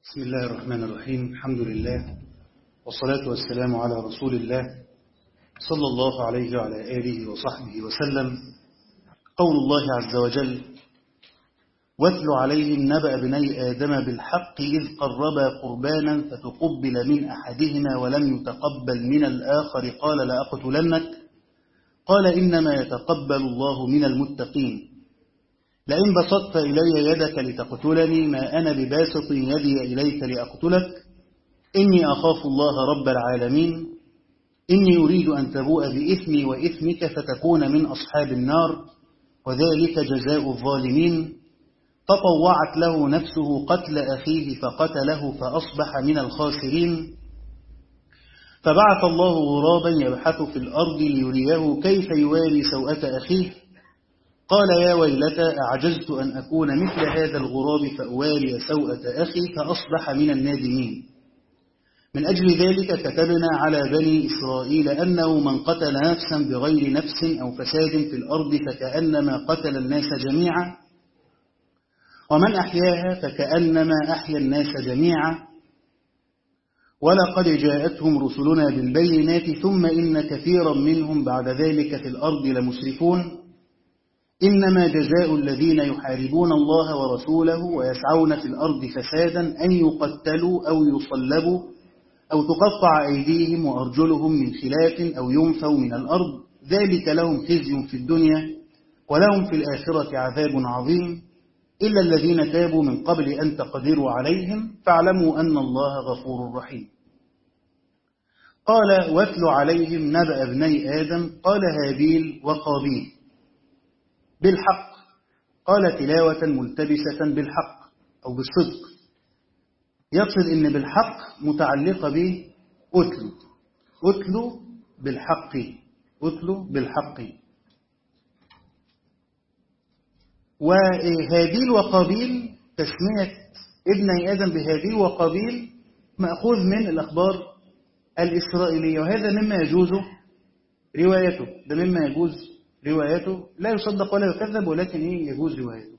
بسم الله الرحمن الرحيم الحمد لله والصلاة والسلام على رسول الله صلى الله عليه وعلى آله وصحبه وسلم قول الله عز وجل واتل عليهم نبأ بني آدم بالحق إذ قربا قربانا فتقبل من أحدهما ولم يتقبل من الآخر قال لأقتلنك قال إنما يتقبل الله من المتقين لئن بسطت إلي يدك لتقتلني ما أنا بباسط يدي إليك لأقتلك إني أخاف الله رب العالمين إني أريد أن تبوء بإثمي وإثمك فتكون من أصحاب النار وذلك جزاء الظالمين تطوعت له نفسه قتل أخيه فقتله فأصبح من الخاسرين فبعث الله غرابا يبحث في الأرض ليريه كيف يواري سوءة أخيه قال يا ويلتى أعجزت أن أكون مثل هذا الغراب فأواري سوءة أخي فأصبح من النادمين من أجل ذلك كتبنا على بني إسرائيل أنه من قتل نفسا بغير نفس أو فساد في الأرض فكأنما قتل الناس جميعا ومن أحياها فكأنما أحيا الناس جميعا ولقد جاءتهم رسلنا بالبينات ثم إن كثيرا منهم بعد ذلك في الأرض لمسرفون إنما جزاء الذين يحاربون الله ورسوله ويسعون في الأرض فسادا أن يقتلوا أو يصلبوا أو تقطع أيديهم وأرجلهم من خلاف أو ينفوا من الأرض ذلك لهم خزي في الدنيا ولهم في الآخرة عذاب عظيم إلا الذين تابوا من قبل أن تقدروا عليهم فاعلموا أن الله غفور رحيم قال واتل عليهم نبأ ابني آدم قال هابيل وقابيل بالحق قال تلاوة ملتبسة بالحق أو بالصدق يقصد إن بالحق متعلقة به أتلو أتلو بالحق أتلو بالحق وهابيل وقابيل تسمية ابني آدم بهابيل وقابيل مأخوذ من الأخبار الإسرائيلية وهذا مما يجوز روايته ده مما يجوز روايته لا يصدق ولا يكذب ولكن إيه يجوز روايته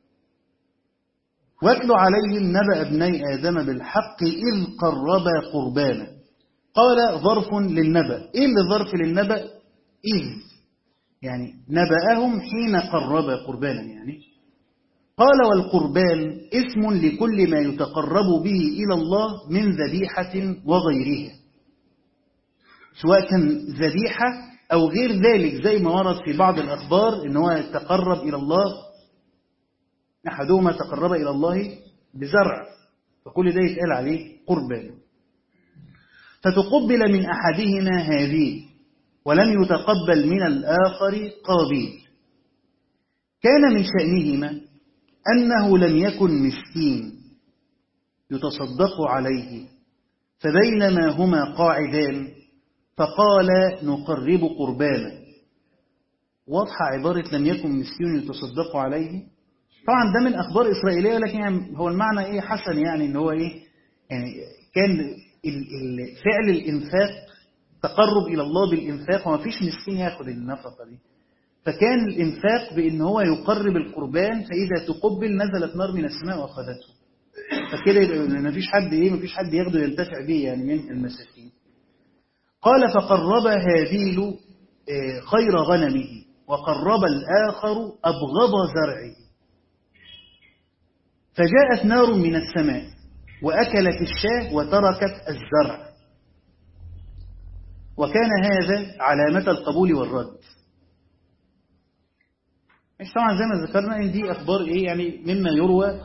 واتل عليهم نبأ ابني آدم بالحق إذ قربا قربانا قال ظرف للنبأ إيه اللي ظرف للنبأ إذ يعني نبأهم حين قربا قربانا يعني قال والقربان اسم لكل ما يتقرب به إلى الله من ذبيحة وغيرها سواء كان ذبيحة أو غير ذلك زي ما ورد في بعض الأخبار إن هو يتقرب إلى الله أحدهما تقرب إلى الله بزرع فكل ده يتقال عليه قربان فتقبل من أحدهما هذه ولم يتقبل من الآخر قابيل كان من شأنهما أنه لم يكن مسكين يتصدق عليه فبينما هما قاعدان فقال نقرب قربانا واضحة عبارة لم يكن مسكين يتصدق عليه طبعا ده من أخبار إسرائيلية لكن يعني هو المعنى إيه حسن يعني إن هو إيه يعني كان فعل الإنفاق تقرب إلى الله بالإنفاق وما فيش مسكين ياخد النفقة دي فكان الإنفاق بإن هو يقرب القربان فإذا تقبل نزلت نار من السماء وأخذته فكده ما فيش حد إيه ما فيش حد ياخده ينتفع به يعني من المساكين قال فقرب هابيل خير غنمه وقرب الآخر أبغض زرعه فجاءت نار من السماء وأكلت الشاه وتركت الزرع وكان هذا علامة القبول والرد مش طبعا زي ما ذكرنا ان دي اخبار ايه يعني مما يروى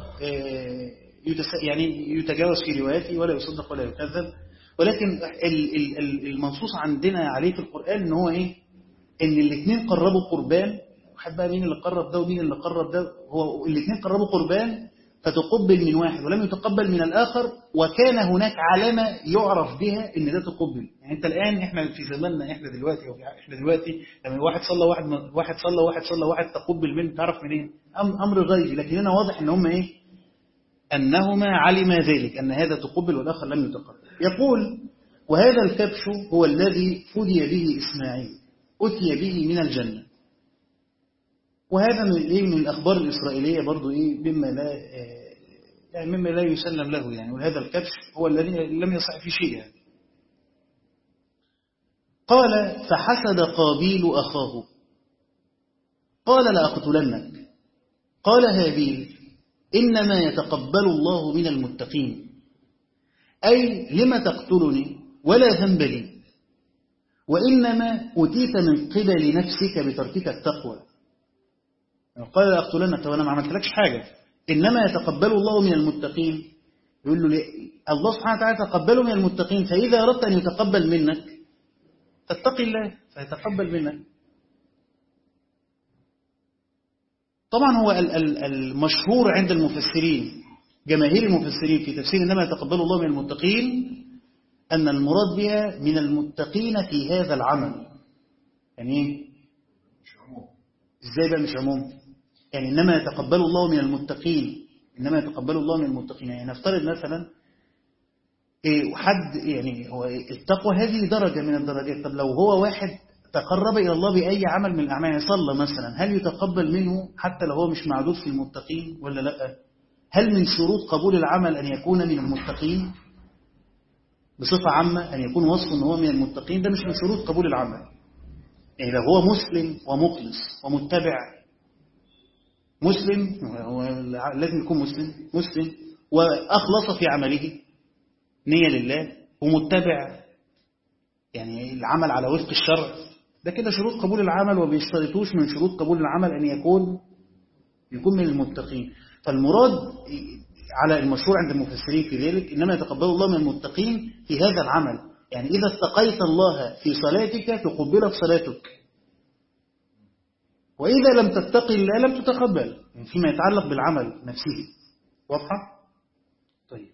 يعني يتجاوز في رواياته ولا يصدق ولا يكذب ولكن المنصوص عندنا عليه في القرآن ان هو ايه ان الاثنين قربوا قربان واحد بقى مين اللي قرب ده ومين اللي قرب ده هو الاثنين قربوا قربان فتقبل من واحد ولم يتقبل من الآخر وكان هناك علامة يعرف بها ان ده تقبل يعني انت الآن احنا في زماننا احنا دلوقتي او احنا دلوقتي لما واحد صلى واحد واحد صلى واحد صلى واحد تقبل منه تعرف منين امر غيبي لكن هنا واضح ان هم ايه انهما علما ذلك ان هذا تقبل والاخر لم يتقبل يقول وهذا الكبش هو الذي فدي به اسماعيل اتي به من الجنه وهذا من ايه من الاخبار الاسرائيليه برضو ايه مما لا يعني مما لا يسلم له يعني وهذا الكبش هو الذي لم يصح في شيء يعني قال فحسد قابيل أخاه قال لأقتلنك قال هابيل إنما يتقبل الله من المتقين أي لم تقتلني ولا ذنب لي وإنما أتيت من قبل نفسك بتركك التقوى قال لأقتلنك وأنا ما عملتلكش حاجة إنما يتقبل الله من المتقين يقول له ليه؟ الله سبحانه وتعالى يتقبله من المتقين فإذا أردت أن يتقبل منك فاتقي الله فيتقبل منك طبعا هو المشهور عند المفسرين جماهير المفسرين في تفسير إنما يتقبل الله من المتقين أن المراد بها من المتقين في هذا العمل يعني ايه؟ ازاي بقى مش عموم يعني إنما يتقبل الله من المتقين إنما يتقبل الله من المتقين يعني نفترض مثلا إيه حد يعني هو التقوى هذه درجة من الدرجات طب لو هو واحد تقرب إلى الله بأي عمل من الأعمال يعني صلى مثلا هل يتقبل منه حتى لو هو مش معدود في المتقين ولا لا هل من شروط قبول العمل أن يكون من المتقين بصفة عامة أن يكون وصفه أنه هو من المتقين ده مش من شروط قبول العمل يعني لو هو مسلم ومخلص ومتبع مسلم هو لازم يكون مسلم مسلم وأخلص في عمله نية لله ومتبع يعني العمل على وفق الشرع ده كده شروط قبول العمل وبيشترطوش من شروط قبول العمل أن يكون يكون من المتقين فالمراد على المشروع عند المفسرين في ذلك إنما يتقبل الله من المتقين في هذا العمل يعني إذا استقيت الله في صلاتك تقبلك صلاتك وإذا لم تتقي الله لم تتقبل يعني فيما يتعلق بالعمل نفسه واضحة؟ طيب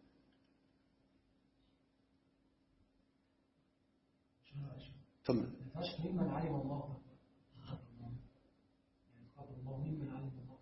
تمام ممن علم الله يعني الله ممن علم الله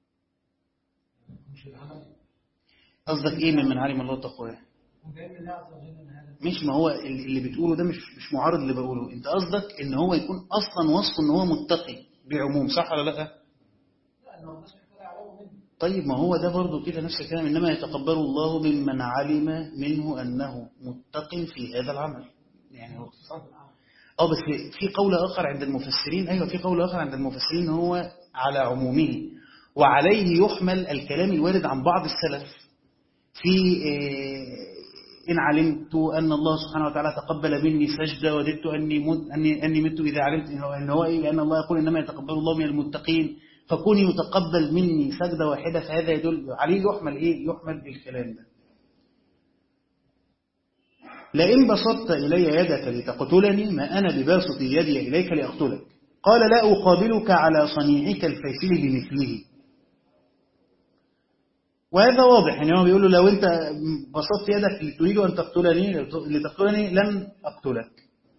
مش العمل قصدك ايه من من علم الله تقواه وجاي من الله عز وجل ان هذا مش ما هو اللي بتقوله ده مش مش معارض اللي بقوله انت قصدك ان هو يكون اصلا وصفه ان هو متقي بعموم صح ولا لا لا انه الناس محتاجه يعلموا منه طيب ما هو ده برضه كده نفس الكلام انما يتقبل الله ممن علم منه انه متق في هذا العمل يعني هو اقتصاد العمل اه بس في قول اخر عند المفسرين ايوه في قول اخر عند المفسرين هو على عمومه وعليه يحمل الكلام الوارد عن بعض السلف في آه، إن علمت أن الله سبحانه وتعالى تقبل مني سجدة وددت أني مت أني أني مت إذا علمت إن هو إن هو إيه لأن الله يقول إنما يتقبل الله من المتقين فكوني يتقبل مني سجدة واحدة فهذا يدل عليه يحمل إيه يحمل الكلام ده لئن بسطت إلي يدك لتقتلني ما أنا بباسط يدي إليك لأقتلك قال لا أقابلك على صنيعك الفيسل بمثله وهذا واضح يعني هو بيقول له لو أنت بسطت يدك تريد أن تقتلني لتقتلني لن أقتلك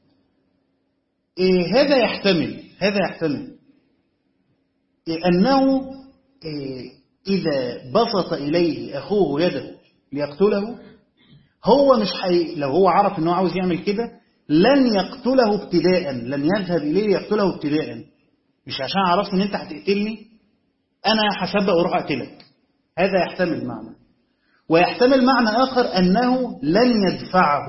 إيه هذا يحتمل هذا يحتمل إيه أنه إيه إذا بسط إليه أخوه يده ليقتله هو مش حي... لو هو عرف انه عاوز يعمل كده لن يقتله ابتداء لن يذهب اليه يقتله ابتداء مش عشان عرفت ان انت هتقتلني انا هسبق واروح اقتلك هذا يحتمل معنى ويحتمل معنى اخر انه لن يدفعه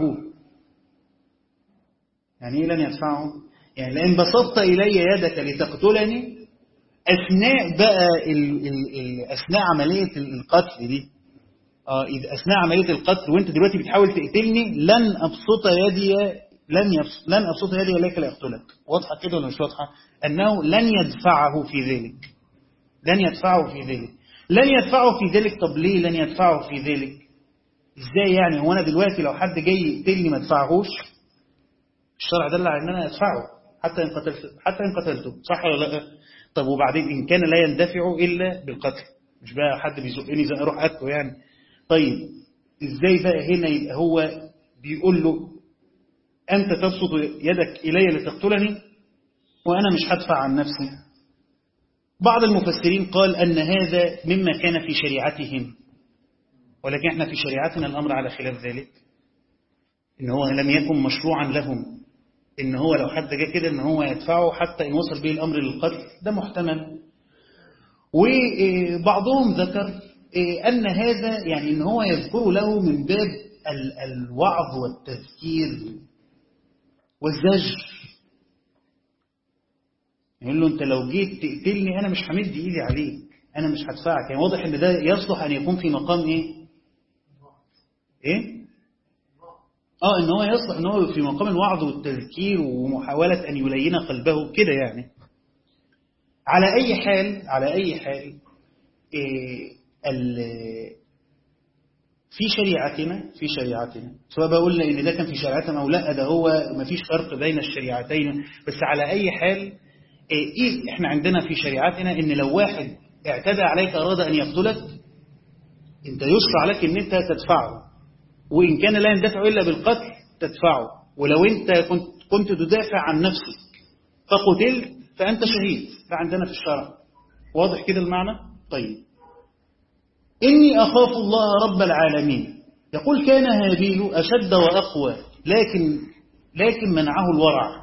يعني ايه لن يدفعه يعني لان بسطت الي يدك لتقتلني اثناء بقى ال... ال... ال... اثناء عمليه القتل دي اه إذا أثناء عملية القتل وأنت دلوقتي بتحاول تقتلني لن أبسط يدي لن يبس لن أبسط يدي إليك لأقتلك واضحة كده ولا مش واضحة أنه لن يدفعه في ذلك لن يدفعه في ذلك لن يدفعه في ذلك طب ليه لن يدفعه في ذلك إزاي يعني هو أنا دلوقتي لو حد جاي يقتلني ما ادفعهوش الشرع دل على أن أنا أدفعه حتى إن قتلت حتى إن قتلته صح ولا لا طب وبعدين إن كان لا يندفع إلا بالقتل مش بقى حد بيزقني زي أروح أكله يعني طيب ازاي بقى هنا يبقى هو بيقول له أنت تبسط يدك إلي لتقتلني وأنا مش هدفع عن نفسي بعض المفسرين قال أن هذا مما كان في شريعتهم ولكن احنا في شريعتنا الأمر على خلاف ذلك إن هو لم يكن مشروعا لهم إن هو لو حد جاء كده إن هو يدفعه حتى إن وصل به الأمر للقتل ده محتمل وبعضهم ذكر إيه أن هذا يعني أن هو يذكر له من باب ال الوعظ والتذكير والزجر يقول له أنت لو جيت تقتلني أنا مش همد إيدي عليك أنا مش هدفعك يعني واضح أن ده يصلح أن يكون في مقام إيه إيه آه إن هو يصلح إن هو في مقام الوعظ والتذكير ومحاولة أن يلين قلبه كده يعني على أي حال على أي حال إيه في شريعتنا في شريعتنا سواء بقول ان ده كان في شريعتنا او لا ده هو ما فيش فرق بين الشريعتين بس على اي حال إيه احنا عندنا في شريعتنا ان لو واحد اعتدى عليك اراد ان يقتلك انت يشرع لك ان انت تدفعه وان كان لا يندفع الا بالقتل تدفعه ولو انت كنت كنت تدافع عن نفسك فقتلت فانت شهيد ده عندنا في الشرع واضح كده المعنى طيب إني أخاف الله رب العالمين يقول كان هابيل أشد وأقوى لكن لكن منعه الورع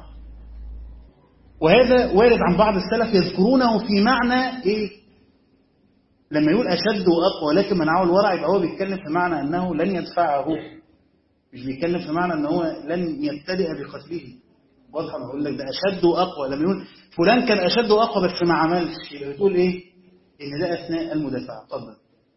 وهذا وارد عن بعض السلف يذكرونه في معنى إيه لما يقول أشد وأقوى لكن منعه الورع يبقى هو بيتكلم في معنى أنه لن يدفعه مش بيتكلم في معنى أنه لن يبتدئ بقتله واضح أنا أقول لك ده أشد وأقوى لما يقول فلان كان أشد وأقوى بس ما عملش يبقى بتقول إيه إن ده أثناء المدافعة اتفضل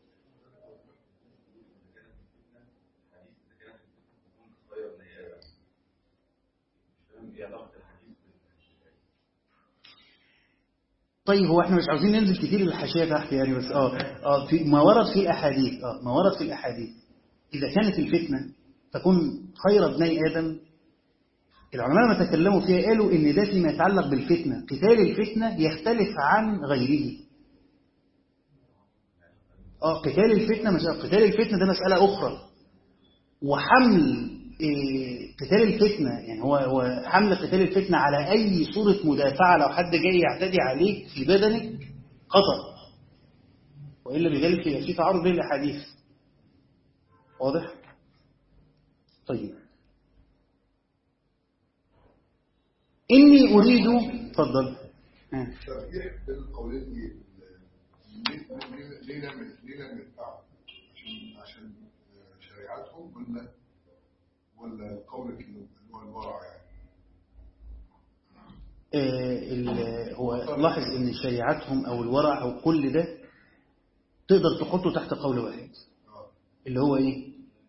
طيب هو احنا مش عاوزين ننزل كتير للحاشيه تحت يعني بس اه اه في ما ورد في الاحاديث اه ما ورد في الاحاديث اذا كانت الفتنه تكون خير ابني ادم العلماء ما تكلموا فيها قالوا ان ده فيما يتعلق بالفتنه قتال الفتنه يختلف عن غيره اه قتال الفتنه مش قتال الفتنه ده مساله اخرى وحمل إيه قتال الفتنة يعني هو هو حمل قتال الفتنة على أي صورة مدافعة لو حد جاي يعتدي عليك في بدنك خطأ وإلا بذلك يبقى في تعارض بين الأحاديث واضح؟ طيب إني أريد تفضل ترجيح بين القولين دي ليه ليه لم ليه لم يدفعوا عشان عشان شريعتهم ولا ولا قولك اللي هو الورع يعني آه هو لاحظ ان شريعتهم او الورع او كل ده تقدر تحطه تحت قول واحد اللي هو ايه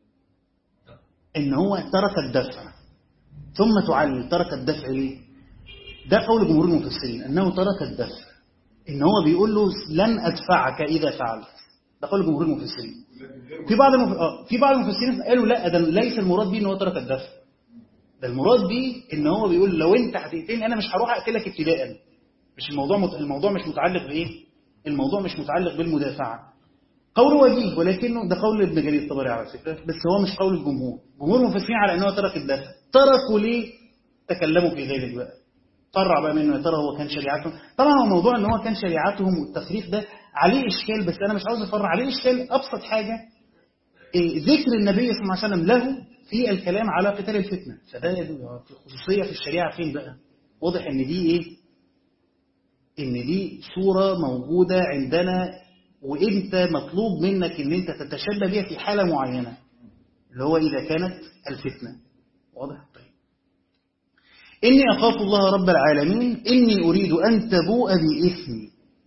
ان هو ترك الدفع ثم تعلل ترك الدفع ليه ده قول جمهور المفسرين انه ترك الدفع ان هو بيقول له لن ادفعك اذا فعلت ده قول جمهور المفسرين في بعض المف... آه. في بعض المفسرين قالوا لا ده ليس المراد بيه ان هو ترك الدفع ده المراد بيه ان هو بيقول لو انت هتقتلني انا مش هروح اقتلك ابتداء مش الموضوع مت... الموضوع مش متعلق بايه الموضوع مش متعلق بالمدافعه قول وجيه ولكنه ده قول ابن جرير الطبري على فكره بس هو مش قول الجمهور جمهور المفسرين على ان هو ترك الدفع تركوا ليه تكلموا في ذلك بقى طرع بقى منه يا ترى هو كان شريعتهم طبعا هو موضوع ان هو كان شريعتهم والتفريق ده عليه اشكال بس انا مش عاوز افرع عليه اشكال ابسط حاجه ذكر النبي صلى الله عليه وسلم له في الكلام على قتال الفتنة فده في خصوصية في الشريعة فين بقى واضح ان دي ايه ان دي صورة موجودة عندنا وانت مطلوب منك ان انت تتشبه بها في حالة معينة اللي هو اذا كانت الفتنة واضح طيب إني أخاف الله رب العالمين إني أريد أن تبوء بإثمي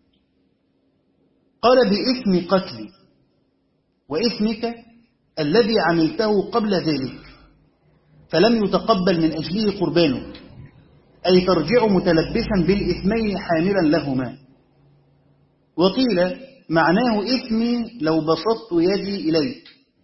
قال بإثم قتلي وإثمك الذي عملته قبل ذلك فلم يتقبل من أجله قربانك أي ترجع متلبسا بالإثمين حاملا لهما وقيل معناه إثمي لو بسطت يدي إليك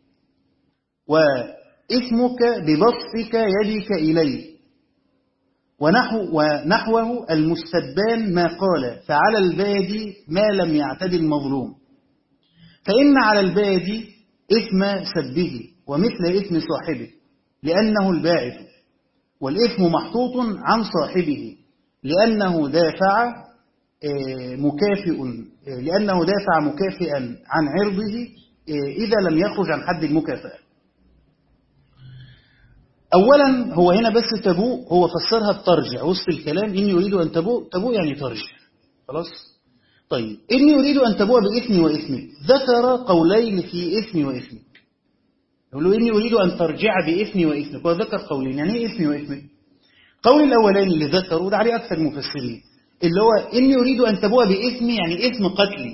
وإثمك ببسطك يدك إليه ونحو ونحوه المستبان ما قال فعلى البادي ما لم يعتد المظلوم فإن على البادي إثم سبه ومثل إثم صاحبه لأنه الباعث والإثم محطوط عن صاحبه لأنه دافع مكافئ لأنه دافع مكافئا عن عرضه إذا لم يخرج عن حد المكافأة أولا هو هنا بس تبوء هو فسرها بترجع وسط الكلام إني أريد أن تبوء تبوء يعني ترجع خلاص طيب إني أريد أن تبوء بإثمي وإثمك ذكر قولين في إثمي وإثمك يقول له إني أريد أن ترجع بإثمي وإثمك وذكر قولين يعني إيه إثمي وإثمك قول الأولاني اللي ذكروا ده عليه أكثر المفسرين اللي هو إني أريد أن تبوء بإثمي يعني إثم قتلي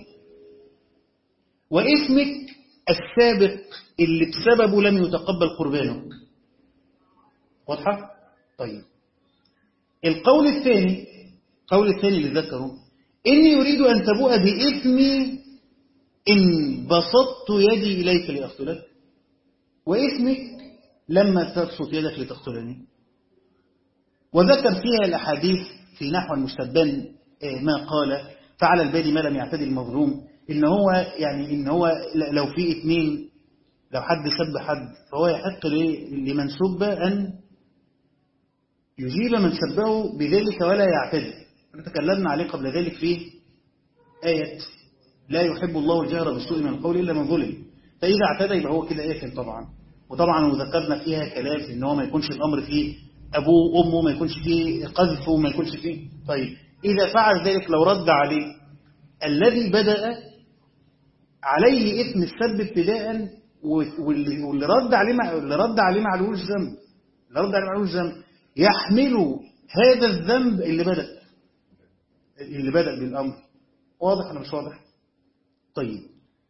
وإثمك السابق اللي بسببه لم يتقبل قربانك واضحة؟ طيب القول الثاني القول الثاني اللي ذكره إني أريد أن تبوء بإثمي إن بسطت يدي إليك لأقتلك وإثمك لما تبسط يدك لتقتلني وذكر فيها الأحاديث في نحو المستبان ما قال فعل البادي ما لم يعتدي المظلوم إن هو يعني إن هو لو في اثنين لو حد سب حد فهو يحق لمن سب أن يجيب من سبه بذلك ولا يعتدي تكلمنا عليه قبل ذلك في آية لا يحب الله الجهر بالسوء من القول إلا من ظلم فإذا اعتدى يبقى هو كده آثم طبعا وطبعا وذكرنا فيها كلام إن هو ما يكونش الأمر فيه أبوه وأمه ما يكونش فيه قذف وما يكونش فيه طيب إذا فعل ذلك لو رد عليه الذي بدأ عليه إثم السب ابتداء واللي واللي رد عليه مع اللي رد عليه معلوش ذنب اللي رد عليه معلوش ذنب يحمل هذا الذنب اللي بدأ اللي بدأ بالأمر واضح ولا مش واضح طيب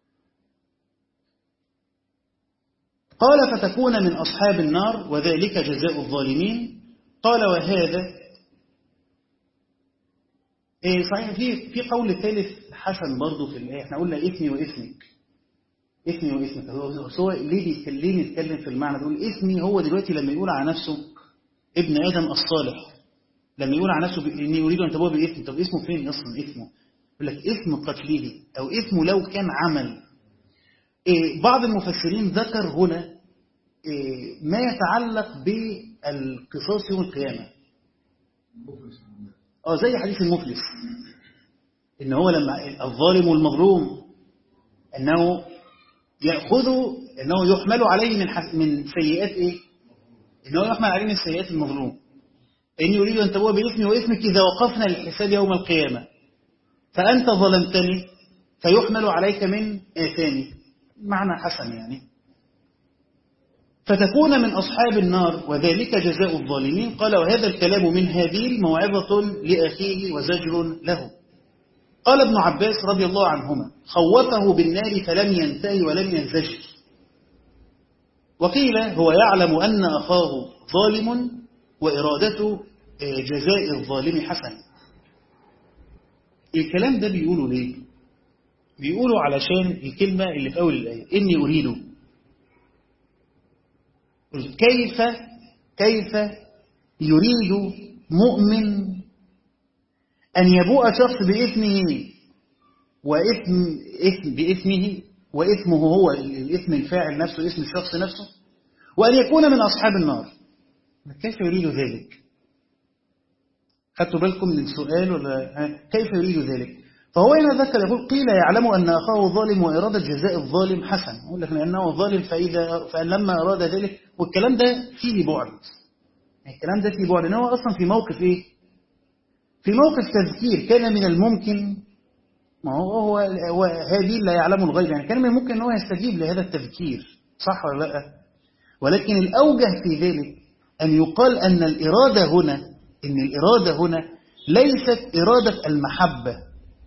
قال فتكون من أصحاب النار وذلك جزاء الظالمين قال وهذا إيه صحيح في في قول ثالث حسن برضه في الآية احنا قلنا إثمي وإثمك إثمي وإثمك هو هو ليه بيتكلم يتكلم في المعنى دول إثمي هو دلوقتي لما يقول على نفسه ابن آدم الصالح لما يقول على نفسه إني أريد أن تبوء بإثم طب اسمه فين أصلا اسمه يقول لك اسم قتله أو اسمه لو كان عمل إيه بعض المفسرين ذكر هنا إيه ما يتعلق بالقصاص يوم القيامة اه زي حديث المفلس ان هو لما الظالم والمظلوم انه ياخذ انه يحمل عليه من من سيئات ايه انه يحمل عليه من سيئات المظلوم اني اريد ان تبوء باثمي واثمك اذا وقفنا للحساب يوم القيامه فانت ظلمتني فيحمل عليك من اثامي معنى حسن يعني فتكون من أصحاب النار وذلك جزاء الظالمين قال وهذا الكلام من هابيل موعظة لأخيه وزجر له قال ابن عباس رضي الله عنهما خوفه بالنار فلم ينتهي ولم ينزجر وقيل هو يعلم أن أخاه ظالم وإرادته جزاء الظالم حسن الكلام ده بيقولوا ليه بيقولوا علشان الكلمة اللي في أول الآية إني أريد كيف كيف يريد مؤمن أن يبوء شخص بإثمه وإثم إثم بإثمه وإثمه هو الإثم الفاعل نفسه اسم الشخص نفسه وأن يكون من أصحاب النار كيف يريد ذلك خدتوا بالكم من السؤال ولا كيف يريد ذلك فهو هنا ذكر يقول قيل يعلم أن أخاه ظالم وإرادة جزاء الظالم حسن يقول لك لأنه ظالم فإذا فلما أراد ذلك والكلام ده فيه بعد الكلام ده فيه بعد إن هو أصلا في موقف إيه في موقف تذكير كان من الممكن ما هو هو, هو هذه لا يعلم الغيب يعني كان من الممكن أن هو يستجيب لهذا التذكير صح ولا لا ولكن الأوجه في ذلك أن يقال أن الإرادة هنا إن الإرادة هنا ليست إرادة المحبة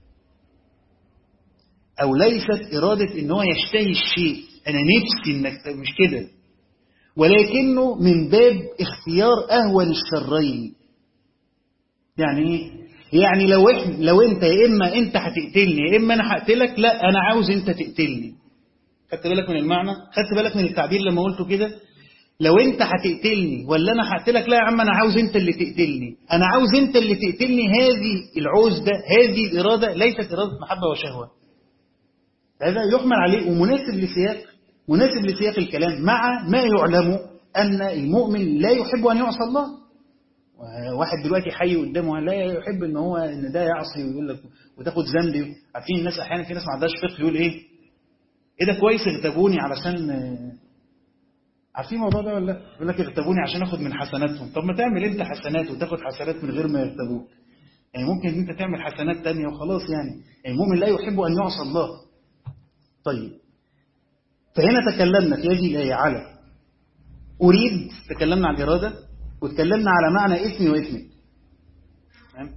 أو ليست إرادة إن هو يشتهي الشيء أنا نفسي إنك مش كده ولكنه من باب اختيار أهون الشرين يعني إيه؟ يعني لو إحنا لو أنت يا إما أنت هتقتلني يا إما أنا هقتلك لا أنا عاوز أنت تقتلني خدت بالك من المعنى خدت بالك من التعبير لما قلته كده لو انت هتقتلني ولا انا هقتلك لا يا عم انا عاوز انت اللي تقتلني انا عاوز انت اللي تقتلني هذه العوز ده هذه الاراده ليست اراده محبه وشهوه هذا يحمل عليه ومناسب لسياق مناسب لسياق الكلام مع ما يعلم ان المؤمن لا يحب ان يعصى الله واحد دلوقتي حي قدامه لا يحب ان هو ان ده يعصي ويقول لك وتاخد ذنبي عارفين الناس احيانا في ناس ما عندهاش فقه يقول ايه ايه ده كويس اغتابوني علشان عارفين الموضوع ده ولا لا يقول لك اغتابوني عشان اخد من حسناتهم طب ما تعمل انت حسنات وتاخد حسنات من غير ما يغتابوك يعني ممكن ان انت تعمل حسنات تانية وخلاص يعني المؤمن لا يحب ان يعصى الله طيب فهنا تكلمنا في هذه الآية على أريد تكلمنا عن الإرادة وتكلمنا على معنى اسمي واسمك تمام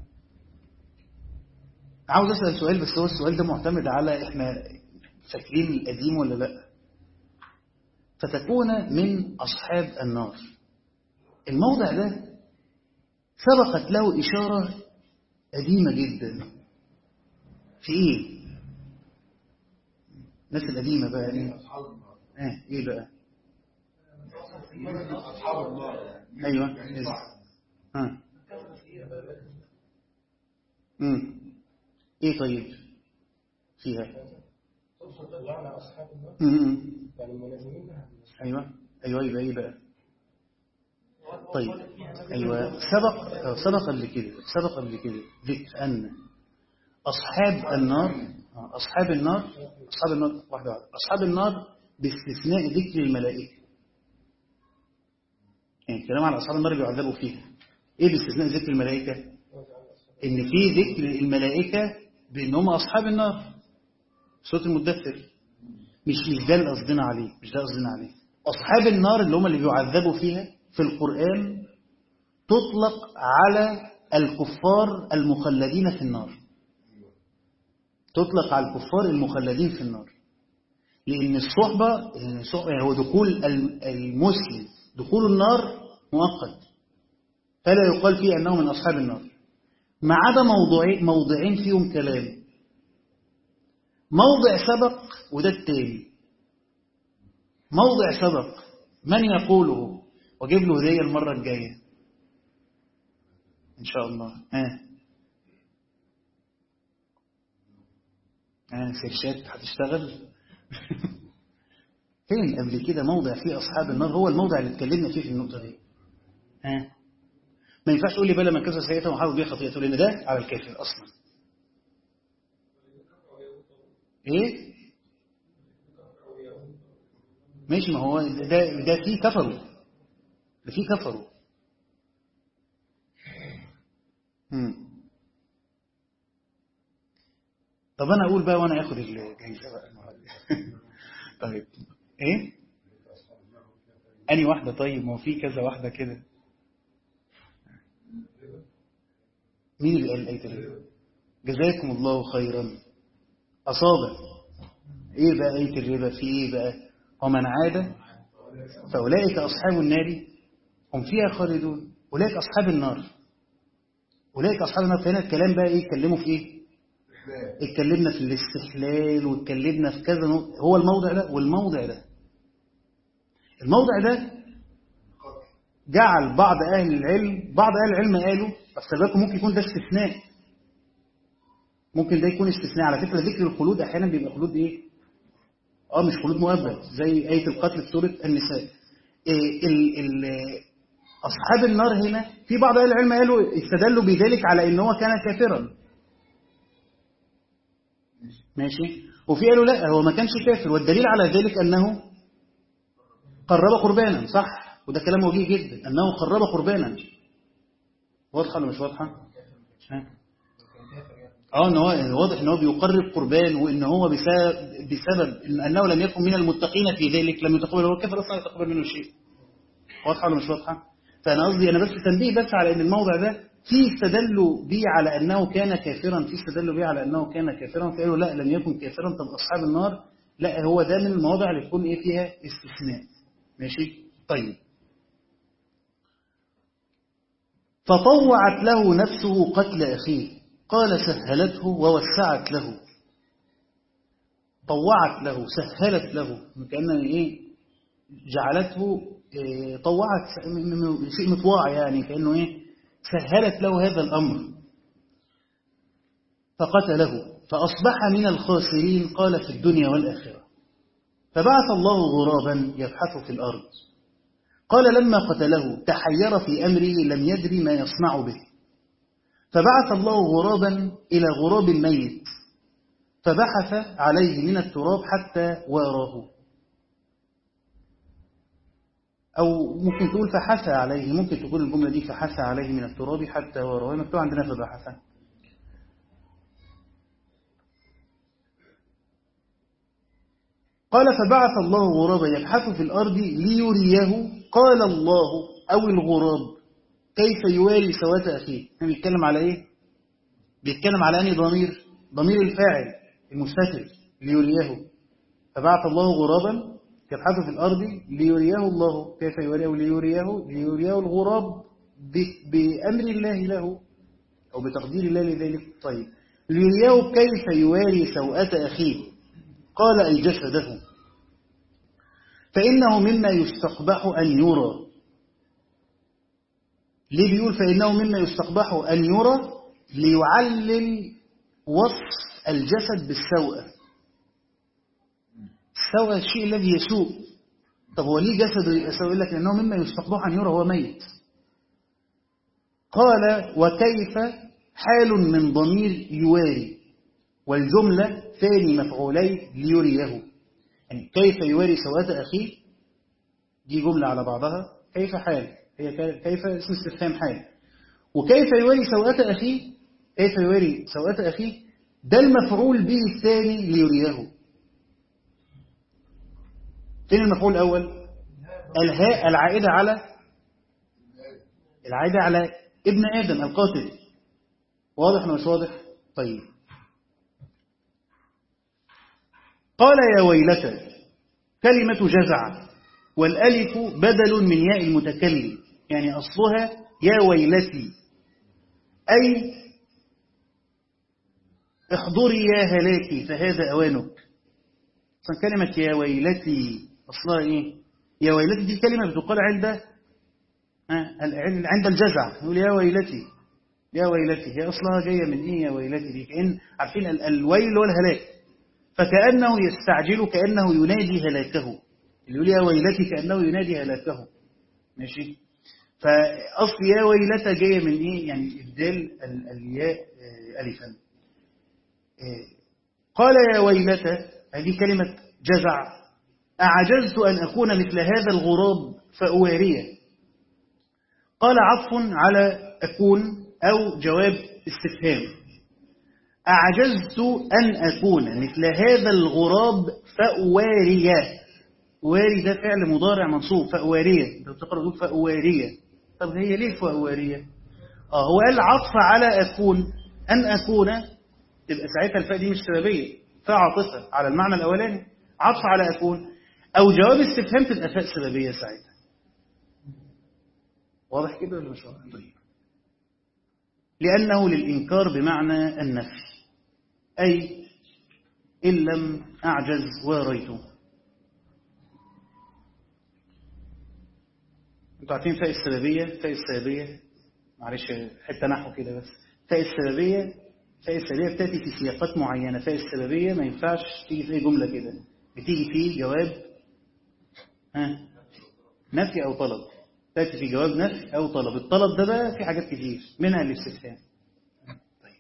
عاوز أسأل سؤال بس هو السؤال ده معتمد على إحنا فاكرين القديم ولا لا فتكون من أصحاب النار الموضع ده سبقت له إشارة قديمة جدا في إيه؟ الناس القديمة بقى إيه؟ أصحاب النار آه إيه بقى؟ أصحاب النار يعني أيوة يعني إيه؟ صح. ها امم إيه طيب فيها؟ تقصد لعن أصحاب النار امم يعني الملازمين لها أيوة أيوة يبقى إيه بقى؟ طيب أيوة سبق آه، سبق قبل كده سبق قبل كده ذكر أن أصحاب النار آه، أصحاب النار أصحاب النار واحدة واحدة أصحاب النار باستثناء ذكر الملائكة يعني الكلام على أصحاب النار بيعذبوا فيها إيه باستثناء ذكر الملائكة؟ إن في ذكر الملائكة بأن هم أصحاب النار سورة المدثر مش مش ده اللي قصدنا عليه مش ده قصدنا عليه أصحاب النار اللي هم اللي بيعذبوا فيها في القرآن تطلق على الكفار المخلدين في النار تطلق على الكفار المخلدين في النار لأن الصحبة يعني الصحبة- يعني هو دخول ال- المسلم دخول النار مؤقت فلا يقال فيه أنه من أصحاب النار ما عدا موضوعين موضعين فيهم كلام موضع سبق وده التاني موضع سبق من يقوله واجيب له هدية المرة الجاية إن شاء الله ها ها سيرشات هتشتغل فين قبل كده موضع فيه أصحاب النار هو الموضع اللي اتكلمنا فيه في النقطة دي ها ما ينفعش تقول لي بلا من كسر سيئته وحاول بيه خطيئته لأن ده على الكافر أصلا إيه ماشي ما هو ده ده فيه كفروا ده فيه كفروا مم. طب انا اقول بقى وانا اخد الجايزه بقى المرة دي. طيب ايه اني واحده طيب ما هو في كذا واحده كده مين اللي قال ايه الربا جزاكم الله خيرا اصابه ايه بقى ايه الربا في ايه بقى ومن عاد فاولئك اصحاب النار هم فيها خالدون اولئك اصحاب النار اولئك اصحاب النار فهنا الكلام بقى ايه اتكلموا في ايه إحلال اتكلمنا في الاستحلال واتكلمنا في كذا نقطة. هو الموضع ده والموضع ده الموضع ده قتل جعل بعض أهل العلم بعض أهل العلم قالوا بس خلي بالكم ممكن يكون ده استثناء ممكن ده يكون استثناء على فكرة ذكر الخلود أحيانا بيبقى خلود إيه اه مش خلود مؤبد زي آية القتل في سورة النساء إيه ال ال أصحاب النار هنا في بعض أهل العلم قالوا استدلوا بذلك على إن هو كان كافرا ماشي وفي قالوا لا هو ما كانش كافر والدليل على ذلك أنه قرب قربانا صح وده كلام وجيه جدا أنه قرب قربانا واضحة ولا مش واضحة ها؟ اه ان هو واضح ان هو بيقرب قربان وان هو بسبب, بسبب إن انه لم يكن من المتقين في ذلك لم يتقبل هو كفر اصلا يتقبل منه شيء واضحه ولا مش واضحه فانا قصدي انا بس تنبيه بس على ان الموضع ده في استدلوا به على انه كان كافرا في استدلوا به على انه كان كافرا فقالوا لا لم يكن كافرا طب اصحاب النار لا هو ده من المواضع اللي تكون ايه فيها استثناء ماشي طيب فطوعت له نفسه قتل اخيه قال سهلته ووسعت له طوعت له سهلت له كأنها ايه جعلته إيه طوعت شيء مطواع يعني كأنه ايه سهلت له هذا الأمر فقتله فأصبح من الخاسرين قال في الدنيا والآخرة فبعث الله غرابا يبحث في الأرض قال لما قتله تحير في أمره لم يدري ما يصنع به فبعث الله غرابا إلى غراب ميت فبحث عليه من التراب حتى واراه أو ممكن تقول فحث عليه ممكن تقول الجملة دي فحث عليه من التراب حتى واراه مكتوب عندنا فبحث قال فبعث الله غرابا يبحث في الأرض ليريه قال الله أو الغراب كيف يواري سوات أخيه يعني بيتكلم على إيه بيتكلم على أني ضمير ضمير الفاعل المستتر ليريه فبعث الله غرابا يبحث في الأرض ليريه الله كيف يوريه ليريه ليريه الغراب ب- بأمر الله له أو بتقدير الله لذلك طيب ليريه كيف يواري سوءة أخيه قال أي جسده فإنه مما يستقبح أن يرى ليه بيقول فإنه مما يستقبح أن يرى ليعلل وصف الجسد بالسوءة السوءة الشيء الذي يسوء طب هو ليه جسده يبقى سوء يقول لك لأنه مما يستقبح أن يرى هو ميت قال وكيف حال من ضمير يواري والجملة ثاني مفعولي ليريه يعني كيف يواري سوءة أخيه دي جملة على بعضها كيف حال هي كيف اسم استفهام حال وكيف يواري سوءة أخيه كيف يواري سوءة أخيه ده المفعول به الثاني ليريه فين المفعول الأول الهاء العائدة على العائدة على ابن آدم القاتل واضح ولا مش واضح طيب قال يا ويلتى كلمة جزع والألف بدل من ياء المتكلم يعني أصلها يا ويلتي أي احضري يا هلاكي فهذا أوانك أصلا كلمة يا ويلتي أصلها إيه يا ويلتي دي كلمة بتقال عند ها، عند الجزع يقول يا ويلتي يا ويلتي هي أصلها جاية من إيه يا ويلتي دي كأن عارفين ال- الويل والهلاك فكأنه يستعجل كأنه ينادي هلاكه اللي يقول يا ويلتي كأنه ينادي هلاكه ماشي فأصل يا ويلتى جاية من إيه يعني إبدال ال- الياء آه، ألفا آه، قال يا ويلتى هذه كلمة جزع أعجزت أن أكون مثل هذا الغراب فأواريه قال عطف على أكون أو جواب استفهام أعجزت أن أكون مثل هذا الغراب فأواريه واري ده فعل مضارع منصوب فأواريه انت بتقرأ تقول فأواريه طب هي ليه فأواريه اه هو قال عطف على أكون أن أكون تبقى ساعتها الفاء دي مش سببية فاء عاطفة على المعنى الأولاني عطف على أكون أو جواب استفهام تبقى فاء سببية ساعتها واضح كده ولا مش واضح طيب لأنه للإنكار بمعنى النفي أي إن لم أعجز واريته انتوا عارفين فاء السببية فاء السببية معلش حتة نحو كده بس فاء السببية فاء السببية بتأتي في سياقات معينة فاء السببية ما ينفعش تيجي في أي جملة كده بتيجي في جواب ها نفي أو طلب تأتي في جواب نفي أو طلب الطلب ده بقى في حاجات كتير منها الاستفهام طيب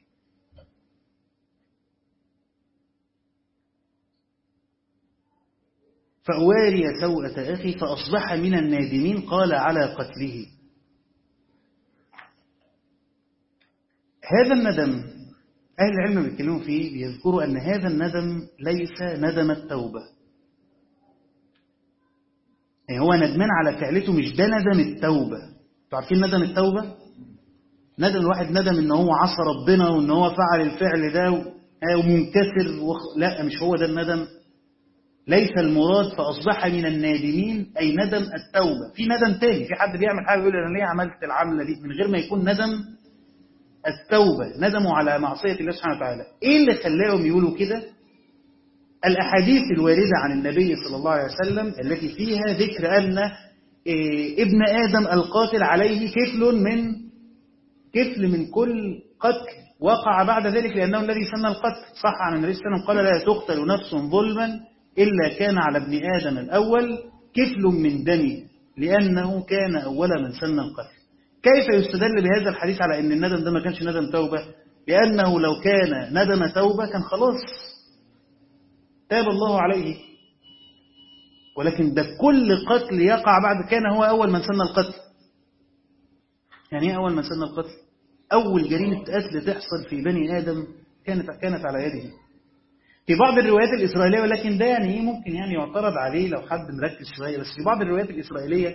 فأواري سوءة أخي فأصبح من النادمين قال على قتله هذا الندم أهل العلم بيتكلموا فيه بيذكروا أن هذا الندم ليس ندم التوبة يعني هو ندمان على فعلته مش ده ندم التوبة انتوا عارفين ندم التوبة ندم الواحد ندم ان هو عصى ربنا وان هو فعل الفعل ده و- آه ومنكسر وخ... لا مش هو ده الندم ليس المراد فأصبح من النادمين أي ندم التوبة في ندم تاني في حد بيعمل حاجة يقول أنا ليه عملت العملة دي من غير ما يكون ندم التوبة ندموا على معصية الله سبحانه وتعالى إيه اللي خلاهم يقولوا كده الأحاديث الواردة عن النبي صلى الله عليه وسلم التي فيها ذكر أن إيه، ابن آدم القاتل عليه كفل من كفل من كل قتل وقع بعد ذلك لأنه الذي سمى القتل صح عن النبي صلى الله عليه وسلم قال لا تقتل نفس ظلما إلا كان على ابن آدم الأول كفل من دمه لأنه كان أول من سن القتل كيف يستدل بهذا الحديث على أن الندم ده ما كانش ندم توبة لأنه لو كان ندم توبة كان خلاص تاب الله عليه ولكن ده كل قتل يقع بعد كان هو أول من سن القتل يعني ايه أول من سن القتل أول جريمة قتل تحصل في بني آدم كانت كانت على يده في بعض الروايات الإسرائيلية ولكن ده يعني إيه ممكن يعني يعترض عليه لو حد مركز شوية بس في بعض الروايات الإسرائيلية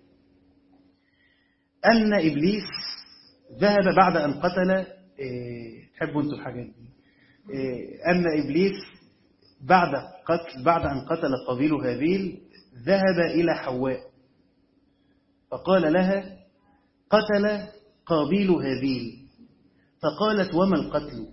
أن إبليس ذهب بعد أن قتل إيه تحبوا أنتوا الحاجات دي إيه أن إبليس بعد قتل بعد أن قتل قبيل هابيل ذهب إلى حواء فقال لها قتل قابيل هابيل فقالت وما القتل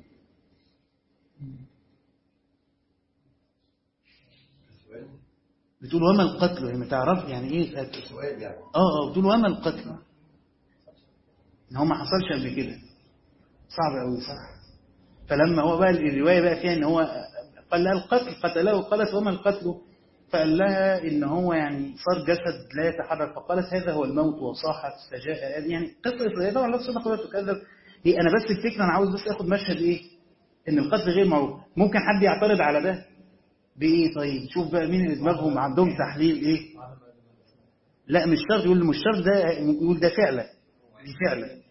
بتقول وما القتل هي ما تعرف يعني ايه قتل سؤال يعني اه اه بتقول وما القتل ان هو ما حصلش قبل كده صعب قوي صح فلما هو بقى الروايه بقى فيها ان هو قال لها القتل قتله قالت وما القتل فقال لها ان هو يعني صار جسد لا يتحرك فقالت هذا هو الموت وصاحت فجاء آدم يعني قصه اسرائيليه طبعا لا تصدق ولا تكذب هي انا بس الفكره انا عاوز بس اخد مشهد ايه ان القتل غير معروف ممكن حد يعترض على ده بايه طيب شوف بقى مين اللي دماغهم عندهم تحليل ايه لا مش شرط يقول مش شرط ده يقول ده فعلا دي فعلا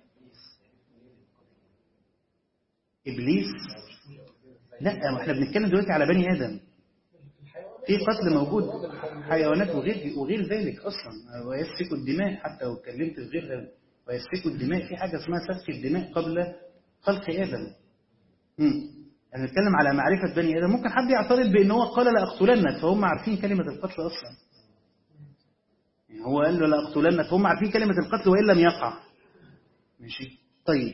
ابليس لا ما احنا بنتكلم دلوقتي على بني ادم في قتل موجود حيوانات وغير وغير ذلك اصلا ويسفك الدماء حتى لو اتكلمت في غير ويسفك الدماء في حاجه اسمها سفك الدماء قبل خلق ادم امم انا بنتكلم على معرفه بني ادم ممكن حد يعترض بان هو قال لاقتلنك فهم عارفين كلمه القتل اصلا يعني هو قال له لاقتلنك فهم عارفين كلمه القتل وان لم يقع ماشي طيب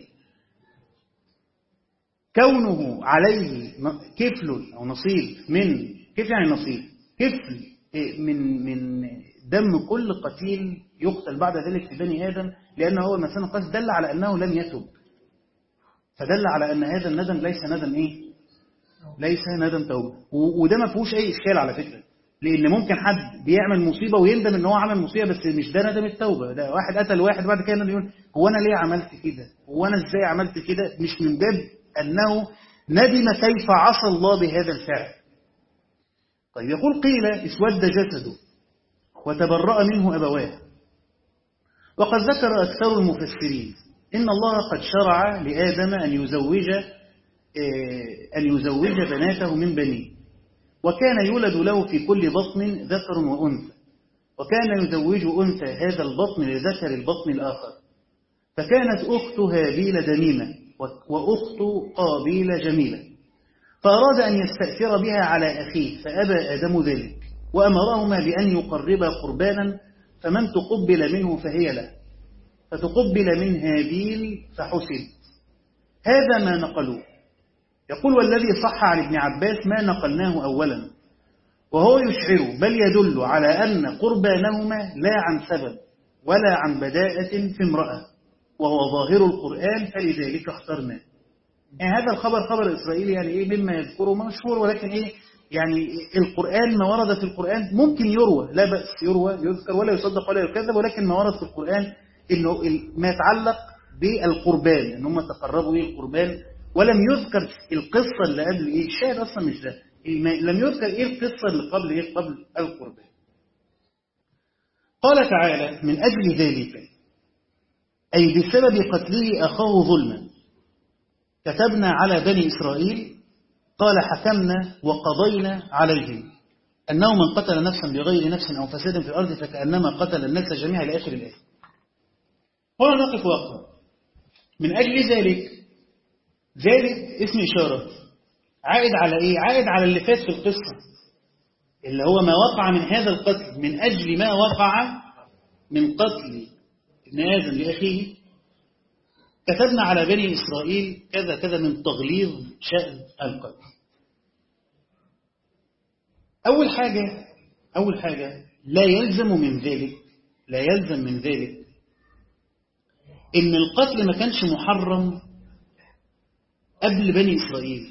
كونه عليه كفل أو نصيب من كيف يعني نصيب كفل من من دم كل قتيل يقتل بعد ذلك في بني آدم لأنه هو مثلا القتل دل على أنه لم يتب فدل على أن هذا الندم ليس ندم إيه ليس ندم توبة وده ما فيهوش أي إشكال على فكرة لأن ممكن حد بيعمل مصيبة ويندم إن هو عمل مصيبة بس مش ده ندم التوبة ده واحد قتل واحد بعد كده يقول هو أنا ليه عملت كده هو أنا إزاي عملت كده مش من باب أنه ندم كيف عصى الله بهذا الفعل طيب يقول قيل اسود جسده وتبرأ منه أبواه وقد ذكر أكثر المفسرين إن الله قد شرع لآدم أن يزوج أن يزوج بناته من بنيه وكان يولد له في كل بطن ذكر وأنثى وكان يزوج أنثى هذا البطن لذكر البطن الآخر فكانت أخت هابيل دميمة وأخت قابيل جميلة فأراد أن يستأثر بها على أخيه فأبى آدم ذلك وأمرهما بأن يقربا قربانا فمن تقبل منه فهي له فتقبل من هابيل فحسد هذا ما نقلوه يقول والذي صح عن ابن عباس ما نقلناه أولا وهو يشعر بل يدل على أن قربانهما لا عن سبب ولا عن بداءة في امرأة وهو ظاهر القرآن فلذلك اخترناه يعني هذا الخبر خبر إسرائيلي يعني إيه مما يذكره مشهور ولكن إيه يعني القرآن ما ورد في القرآن ممكن يروى لا بأس يروى يذكر ولا يصدق ولا يكذب ولكن ما ورد في القرآن إنه ما يتعلق بالقربان إن هم تقربوا إيه القربان ولم يذكر القصة اللي قبل إيه الشاهد أصلا مش ده لم يذكر إيه القصة اللي قبل إيه قبل القربان قال تعالى من أجل ذلك أي بسبب قتله أخاه ظلما كتبنا على بني إسرائيل قال حكمنا وقضينا عليهم أنه من قتل نفسا بغير نفس أو فساد في الأرض فكأنما قتل الناس جميعا إلى آخر الآية هنا نقف وقفا من أجل ذلك ذلك اسم إشارة عائد على إيه؟ عائد على اللي فات في القصة اللي هو ما وقع من هذا القتل من أجل ما وقع من قتل ابن آدم لأخيه كتبنا على بني إسرائيل كذا كذا من تغليظ شأن القتل أول حاجة أول حاجة لا يلزم من ذلك لا يلزم من ذلك إن القتل ما كانش محرم قبل بني إسرائيل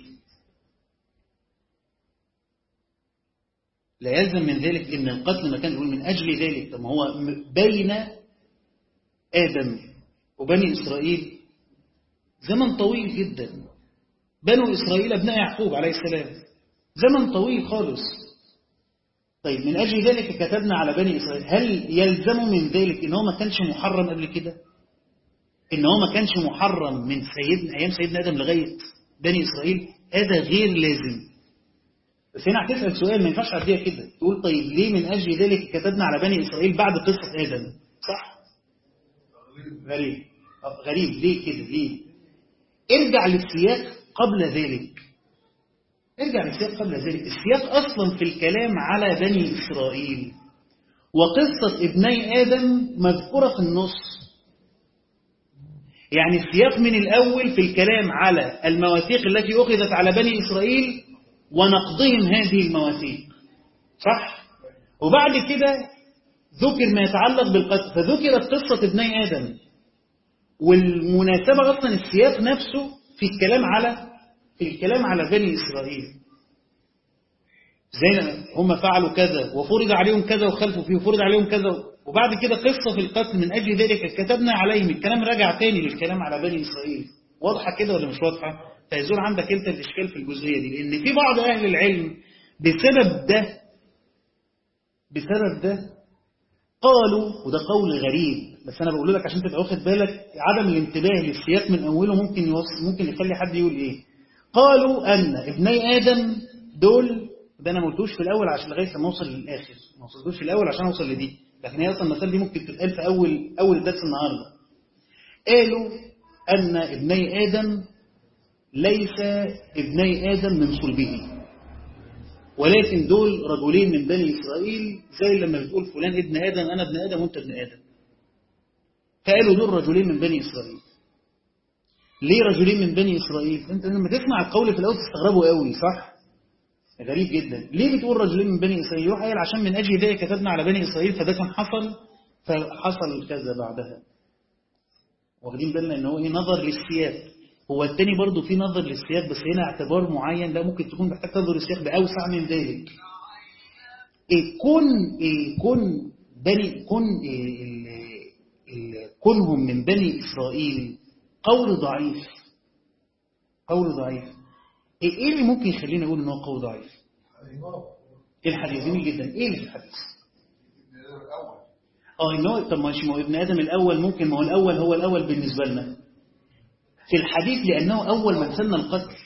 لا يلزم من ذلك إن القتل ما كان يقول من أجل ذلك طب هو بين آدم وبني إسرائيل زمن طويل جدا بنو إسرائيل أبناء يعقوب عليه السلام زمن طويل خالص طيب من أجل ذلك كتبنا على بني إسرائيل هل يلزم من ذلك إن هو ما كانش محرم قبل كده إن هو ما كانش محرم من سيدنا أيام سيدنا آدم لغاية بني إسرائيل هذا غير لازم بس هنا هتسأل سؤال ما ينفعش تعديها كده تقول طيب ليه من أجل ذلك كتبنا على بني إسرائيل بعد قصة آدم صح غريب آه، غريب ليه كده ليه ارجع للسياق قبل ذلك ارجع للسياق قبل ذلك السياق أصلا في الكلام على بني إسرائيل وقصة ابني آدم مذكورة في النص يعني السياق من الأول في الكلام على المواثيق التي أخذت على بني إسرائيل ونقضهم هذه المواثيق صح؟ وبعد كده ذكر ما يتعلق بالقتل فذكرت قصة ابني آدم والمناسبة أصلا السياق نفسه في الكلام على في الكلام على بني إسرائيل زي هم فعلوا كذا وفرض عليهم كذا وخلفوا فيه وفرض عليهم كذا وبعد كده قصة في القتل من أجل ذلك كتبنا عليهم الكلام رجع تاني للكلام على بني إسرائيل واضحة كده ولا مش واضحة فيزول عندك انت الإشكال في الجزئية دي لأن في بعض أهل العلم بسبب ده بسبب ده قالوا وده قول غريب بس أنا بقول لك عشان تبقى واخد بالك عدم الانتباه للسياق من أوله ممكن يوصل ممكن يخلي حد يقول إيه قالوا أن ابني آدم دول ده أنا ما قلتوش في الأول عشان لغاية لما أوصل للآخر ما وصلتوش في الأول عشان أوصل لدي لكن هي أصلا المثال دي ممكن تتقال في أول أول درس النهاردة قالوا أن ابني آدم ليس ابني آدم من صلبه ولكن دول رجلين من بني إسرائيل زي لما بتقول فلان ابن آدم أنا ابن آدم وأنت ابن آدم فقالوا دول رجلين من بني إسرائيل ليه رجلين من بني إسرائيل أنت لما تسمع القول في الأول تستغربوا قوي صح غريب جدا ليه بتقول رجلين من بني إسرائيل يروح قايل عشان من أجل ذلك كتبنا على بني إسرائيل فده كان حصل فحصل كذا بعدها واخدين بالنا ان هو ايه نظر للسياق هو التاني برضه في نظر للسياق بس هنا اعتبار معين لا ممكن تكون محتاج تنظر للسياق بأوسع من ذلك إيه كون إيه كون بني كون إيه ال- ال- كونهم من بني إسرائيل قول ضعيف قول ضعيف ايه إيه اللي ممكن يخليني اقول ان هو قول ضعيف ايه الحديث جميل جدا ايه اللي في الحديث ابن آدم الأول اه ان هو طب ماشي ما هو ابن ادم الاول ممكن ما هو الاول هو الاول بالنسبه لنا في الحديث لانه اول من سن القتل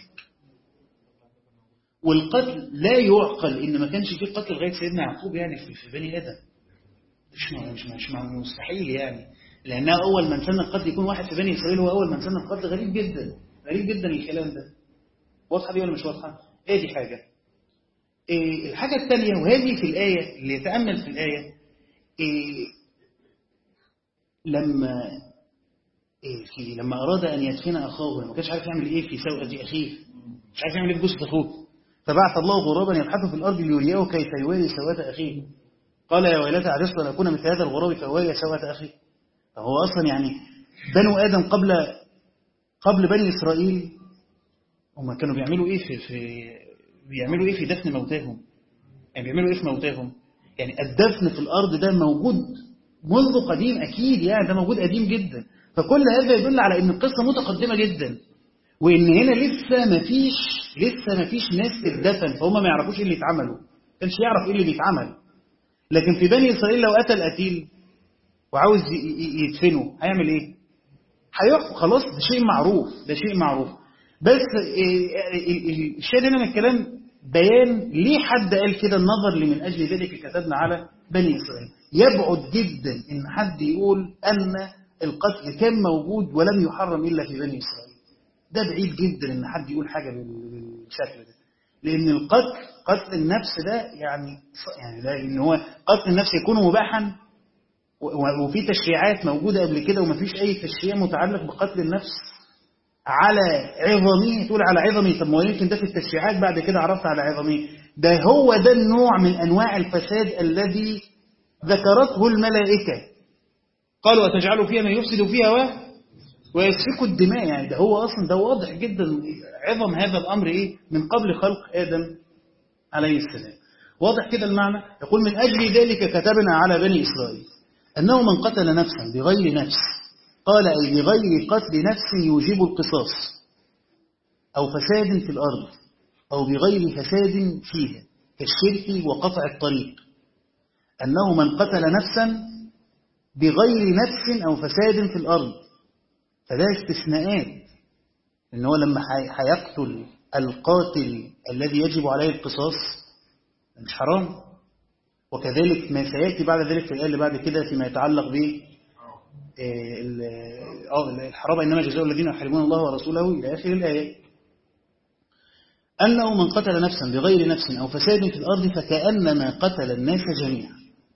والقتل لا يعقل ان ما كانش فيه قتل لغايه سيدنا يعقوب يعني في, في بني ادم مش مع- مش مع- مش مع- مستحيل يعني لانه اول من سن القتل يكون واحد في بني اسرائيل هو اول من سن القتل غريب جدا غريب جدا الكلام ده واضحه دي ولا مش واضحه ايه دي حاجه إيه الحاجه الثانيه وهذه في الايه اللي يتامل في الايه إيه لما إيه في لما أراد أن يدفن أخاه ما كانش عارف يعمل إيه في سوءة أخيه مش عارف يعمل إيه في جثة أخوه فبعث الله غرابا يبحث في الأرض ليريه كيف يواري سوءة أخيه قال يا ويلتى عجزت أن أكون مثل هذا الغراب فأواري سوءة أخي فهو أصلا يعني بنو آدم قبل قبل بني إسرائيل هم كانوا بيعملوا إيه في, في بيعملوا إيه في دفن موتاهم يعني بيعملوا إيه في موتاهم يعني الدفن في الأرض ده موجود منذ قديم أكيد يعني ده موجود قديم جدا فكل هذا يدل على أن القصة متقدمة جدا وإن هنا لسه ما فيش لسه ما فيش ناس تدفن فهم ما يعرفوش إيه اللي اتعملوا كانش يعرف إيه اللي بيتعمل لكن في بني إسرائيل لو قتل قتيل وعاوز ي- ي- يدفنه هيعمل إيه؟ هيحكم خلاص ده شيء معروف ده شيء معروف بس إيه، ال- ال- الشاهد هنا من الكلام بيان ليه حد قال كده النظر لمن أجل ذلك كتبنا على بني إسرائيل يبعد جدا إن حد يقول أن القتل كان موجود ولم يحرم إلا في بني إسرائيل ده بعيد جدا إن حد يقول حاجة بال- بالشكل ده لأن القتل قتل النفس ده يعني يعني ده إن هو قتل النفس يكون مباحا و- وفي تشريعات موجودة قبل كده ومفيش أي تشريع متعلق بقتل النفس على عظمه تقول على عظمه طب ما هو يمكن ده في التشريعات بعد كده عرفت على عظمه ده هو ده النوع من أنواع الفساد الذي ذكرته الملائكة قالوا أتجعلوا فيها من يفسد فيها و... ويسفك الدماء يعني ده هو أصلا ده واضح جدا عظم هذا الأمر إيه من قبل خلق آدم عليه السلام واضح كده المعنى يقول من أجل ذلك كتبنا على بني إسرائيل أنه من قتل نفسا بغير نفس قال أي بغير قتل نفس يوجب القصاص أو فساد في الأرض أو بغير فساد فيها كالشرك وقطع الطريق أنه من قتل نفسا بغير نفس أو فساد في الأرض فده استثناءات إن هو لما حي- هيقتل القاتل الذي يجب عليه القصاص مش حرام وكذلك ما سيأتي بعد ذلك في الآية اللي بعد كده فيما يتعلق ب آه، ال- آه، الحرام إنما جزاء الذين يحاربون الله ورسوله إلى آخر الآية أنه من قتل نفسا بغير نفس أو فساد في الأرض فكأنما قتل الناس جميعا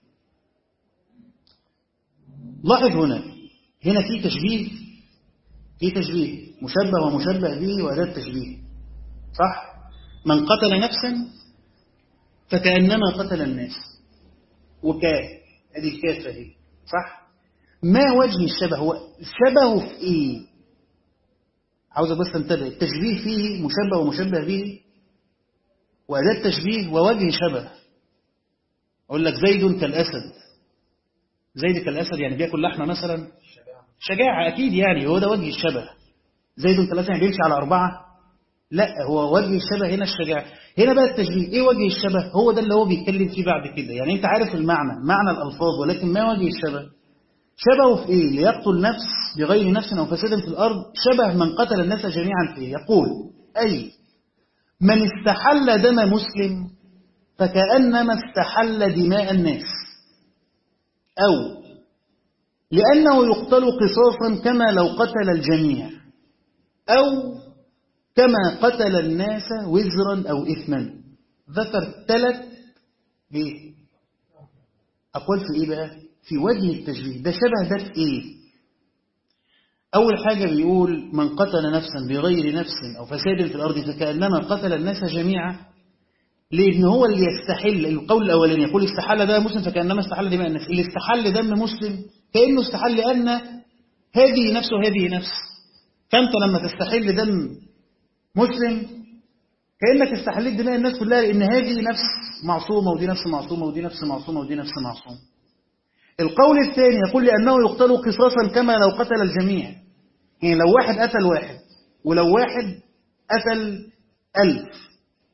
لاحظ هنا هنا في تشبيه في تشبيه مشبه ومشبه به وأداة تشبيه صح من قتل نفسا فكأنما قتل الناس وكاف هذه الكافة هي صح ما وجه الشبه هو شبهه في ايه عاوزك بس تنتبه التشبيه فيه مشبه ومشبه به وأداة تشبيه ووجه شبه أقول لك زيد كالأسد زيد كالأسد يعني بياكل لحمة مثلا شجاعة أكيد يعني هو ده وجه الشبه زيد كالأسد يعني بيمشي على أربعة لا هو وجه الشبه هنا الشجاعة هنا بقى التشبيه ايه وجه الشبه هو ده اللي هو بيتكلم فيه بعد كده يعني انت عارف المعنى معنى الألفاظ ولكن ما وجه الشبه شبهه في ايه ليقتل نفس بغير نفس أو فساد في الأرض شبه من قتل الناس جميعا فيه يقول أي من استحل دم مسلم فكأنما استحل دماء الناس أو لأنه يقتل قصاصا كما لو قتل الجميع أو كما قتل الناس وزرا أو إثما ذكر ثلاث ليه أقول في إيه بقى في وجه التشبيه ده شبه ده في إيه أول حاجة بيقول من قتل نفسا بغير نفس أو فساد في الأرض فكأنما قتل الناس جميعا لأن هو اللي يستحل القول الأولاني يقول استحل دم مسلم فكأنما استحل دماء الناس اللي استحل دم مسلم كأنه استحل لأن هذه نفس وهذه نفس فأنت لما تستحل دم مسلم كأنك استحليت دماء الناس كلها لأن هذه نفس معصومة ودي نفس معصومة ودي نفس معصومة ودي نفس معصومة القول الثاني يقول لأنه يقتل قصاصا كما لو قتل الجميع يعني لو واحد قتل واحد ولو واحد قتل ألف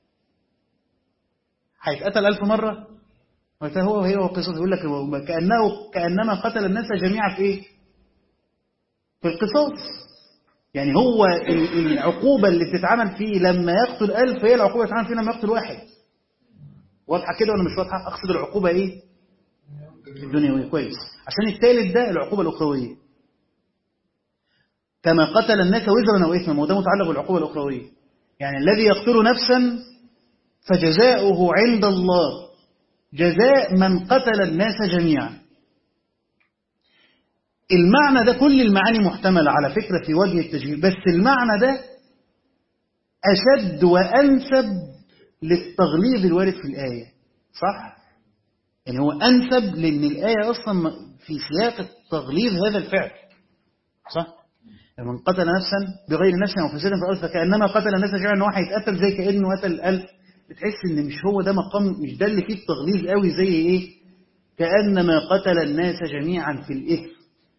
هيتقتل ألف مرة هو وهي وقصص يقول لك كأنه كأنما قتل الناس جميعا في إيه؟ في القصاص يعني هو العقوبة اللي بتتعمل فيه لما يقتل ألف هي العقوبة اللي بتتعمل فيه لما يقتل واحد واضحة كده ولا مش واضحة أقصد العقوبة إيه الدنيوية كويس عشان الثالث ده العقوبة الأخروية كما قتل الناس وزرا أو إثما وده متعلق بالعقوبة الأخروية يعني الذي يقتل نفسا فجزاؤه عند الله جزاء من قتل الناس جميعا المعنى ده كل المعاني محتملة على فكرة في وجه التشبيه بس المعنى ده أشد وأنسب للتغليظ الوارد في الآية صح؟ يعني هو أنسب لأن الآية أصلا في سياق التغليظ هذا الفعل صح؟ من قتل نفسا بغير نفس أو فساد في الأرض فكأنما قتل الناس جميعا إن هو هيتقتل زي كأنه قتل ألف بتحس إن مش هو ده مقام مش ده اللي فيه التغليظ قوي زي إيه؟ كأنما قتل الناس جميعا في الإثم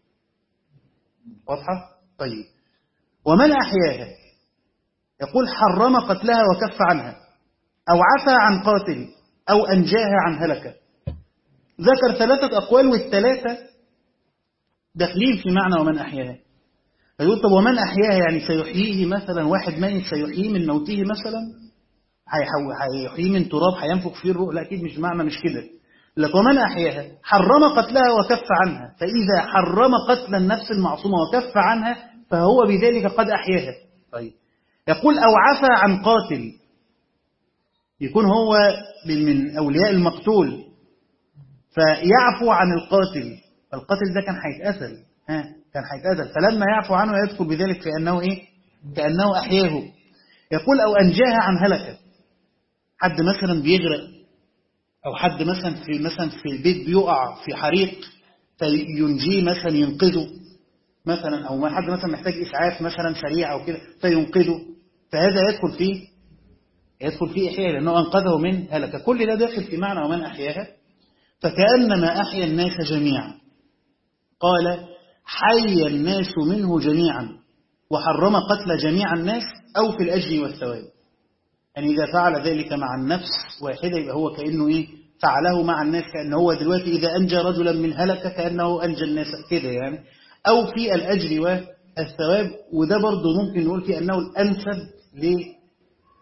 واضحة؟ طيب ومن أحياها يقول حرم قتلها وكف عنها أو عفى عن قاتل أو أنجاها عن هلكة ذكر ثلاثة أقوال والثلاثة داخلين في معنى ومن أحياها فيقول طب ومن أحياها يعني سيحييه مثلا واحد ميت سيحييه من موته مثلا هيحييه من تراب هينفخ فيه الروح لا أكيد مش معنى مش كده لك ومن أحياها حرم قتلها وكف عنها فإذا حرم قتل النفس المعصومة وكف عنها فهو بذلك قد أحياها طيب يقول أو عفى عن قاتل يكون هو من أولياء المقتول فيعفو عن القاتل القاتل ده كان هيتقتل ها كان هيتقتل فلما يعفو عنه يدخل بذلك في أنه إيه كأنه أحياه يقول أو أنجاها عن هلكة حد مثلا بيغرق أو حد مثلا في مثلا في البيت بيقع في حريق فينجيه مثلا ينقذه مثلا أو حد مثلا محتاج إسعاف مثلا سريع أو كده فينقذه فهذا يدخل فيه يدخل فيه إحياء لأنه أنقذه من هلكة كل ده داخل في معنى ومن أحياها فكأنما أحيا الناس جميعا قال حي الناس منه جميعا وحرم قتل جميع الناس أو في الأجر والثواب يعني إذا فعل ذلك مع النفس واحدة يبقى هو كأنه إيه فعله مع الناس كأنه هو دلوقتي إذا أنجى رجلا من هلكة كأنه أنجى الناس كده يعني أو في الأجر والثواب وده برضه ممكن نقول فيه أنه الأنسب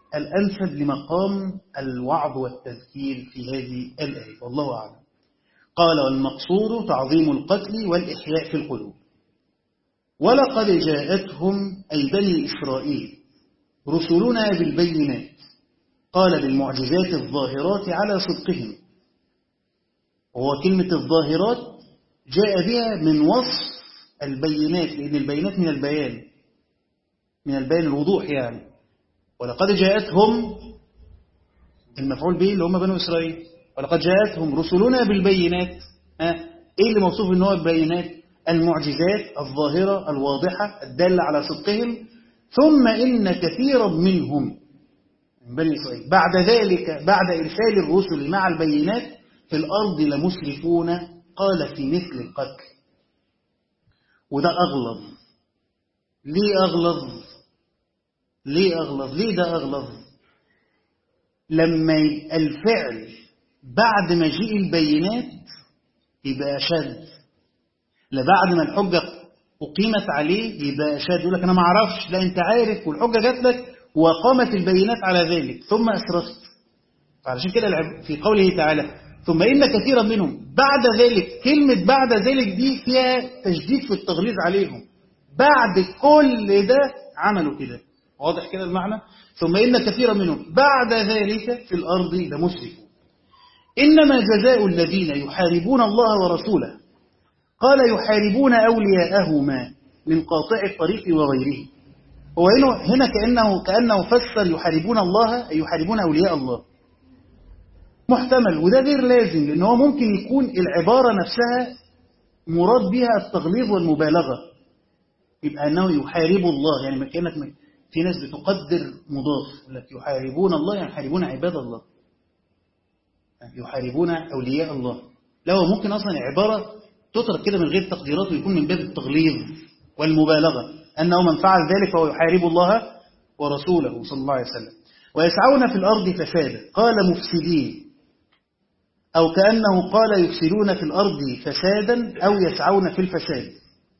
الأنسب لمقام الوعظ والتذكير في هذه الآية والله أعلم قال والمقصود تعظيم القتل والإحياء في القلوب ولقد جاءتهم أي بني إسرائيل رسلنا بالبينات قال بالمعجزات الظاهرات على صدقهم وهو كلمة الظاهرات جاء بها من وصف البينات لأن البينات من البيان من البيان الوضوح يعني ولقد جاءتهم المفعول به اللي هم بنو إسرائيل ولقد جاءتهم رسلنا بالبينات ها إيه اللي موصوف إن هو البينات المعجزات الظاهرة الواضحة الدالة على صدقهم ثم إن كثيرا منهم من بني إسرائيل بعد ذلك بعد إرسال الرسل مع البينات في الأرض لمسرفون قال في مثل القتل وده أغلظ ليه أغلظ ليه أغلظ ليه ده أغلظ لما الفعل بعد مجيء البينات يبقى أشد لا بعد ما الحجة أقيمت عليه يبقى أشد يقول لك أنا ما أعرفش لا أنت عارف والحجة جات لك وقامت البينات على ذلك ثم أسرفت فعلشان كده في قوله تعالى ثم إن كثيرا منهم بعد ذلك كلمة بعد ذلك دي فيها تشديد في التغليظ عليهم بعد كل ده عملوا كده واضح كده المعنى ثم إن كثيرا منهم بعد ذلك في الأرض لمسرفون إنما جزاء الذين يحاربون الله ورسوله قال يحاربون أولياءهما من قاطع الطريق وغيره هو هنا كأنه, كأنه فسر يحاربون الله أي يحاربون أولياء الله محتمل وده غير لازم لأن هو ممكن يكون العبارة نفسها مراد بها التغليظ والمبالغة يبقى أنه يحارب الله يعني كأنك في ناس بتقدر مضاف لك يحاربون الله يعني يحاربون عباد الله يحاربون أولياء الله لا هو ممكن أصلا عبارة تترك كده من غير تقديرات ويكون من باب التغليظ والمبالغة أنه من فعل ذلك فهو يحارب الله ورسوله صلى الله عليه وسلم ويسعون في الأرض فسادا قال مفسدين أو كأنه قال يفسدون في الأرض فسادا أو يسعون في الفساد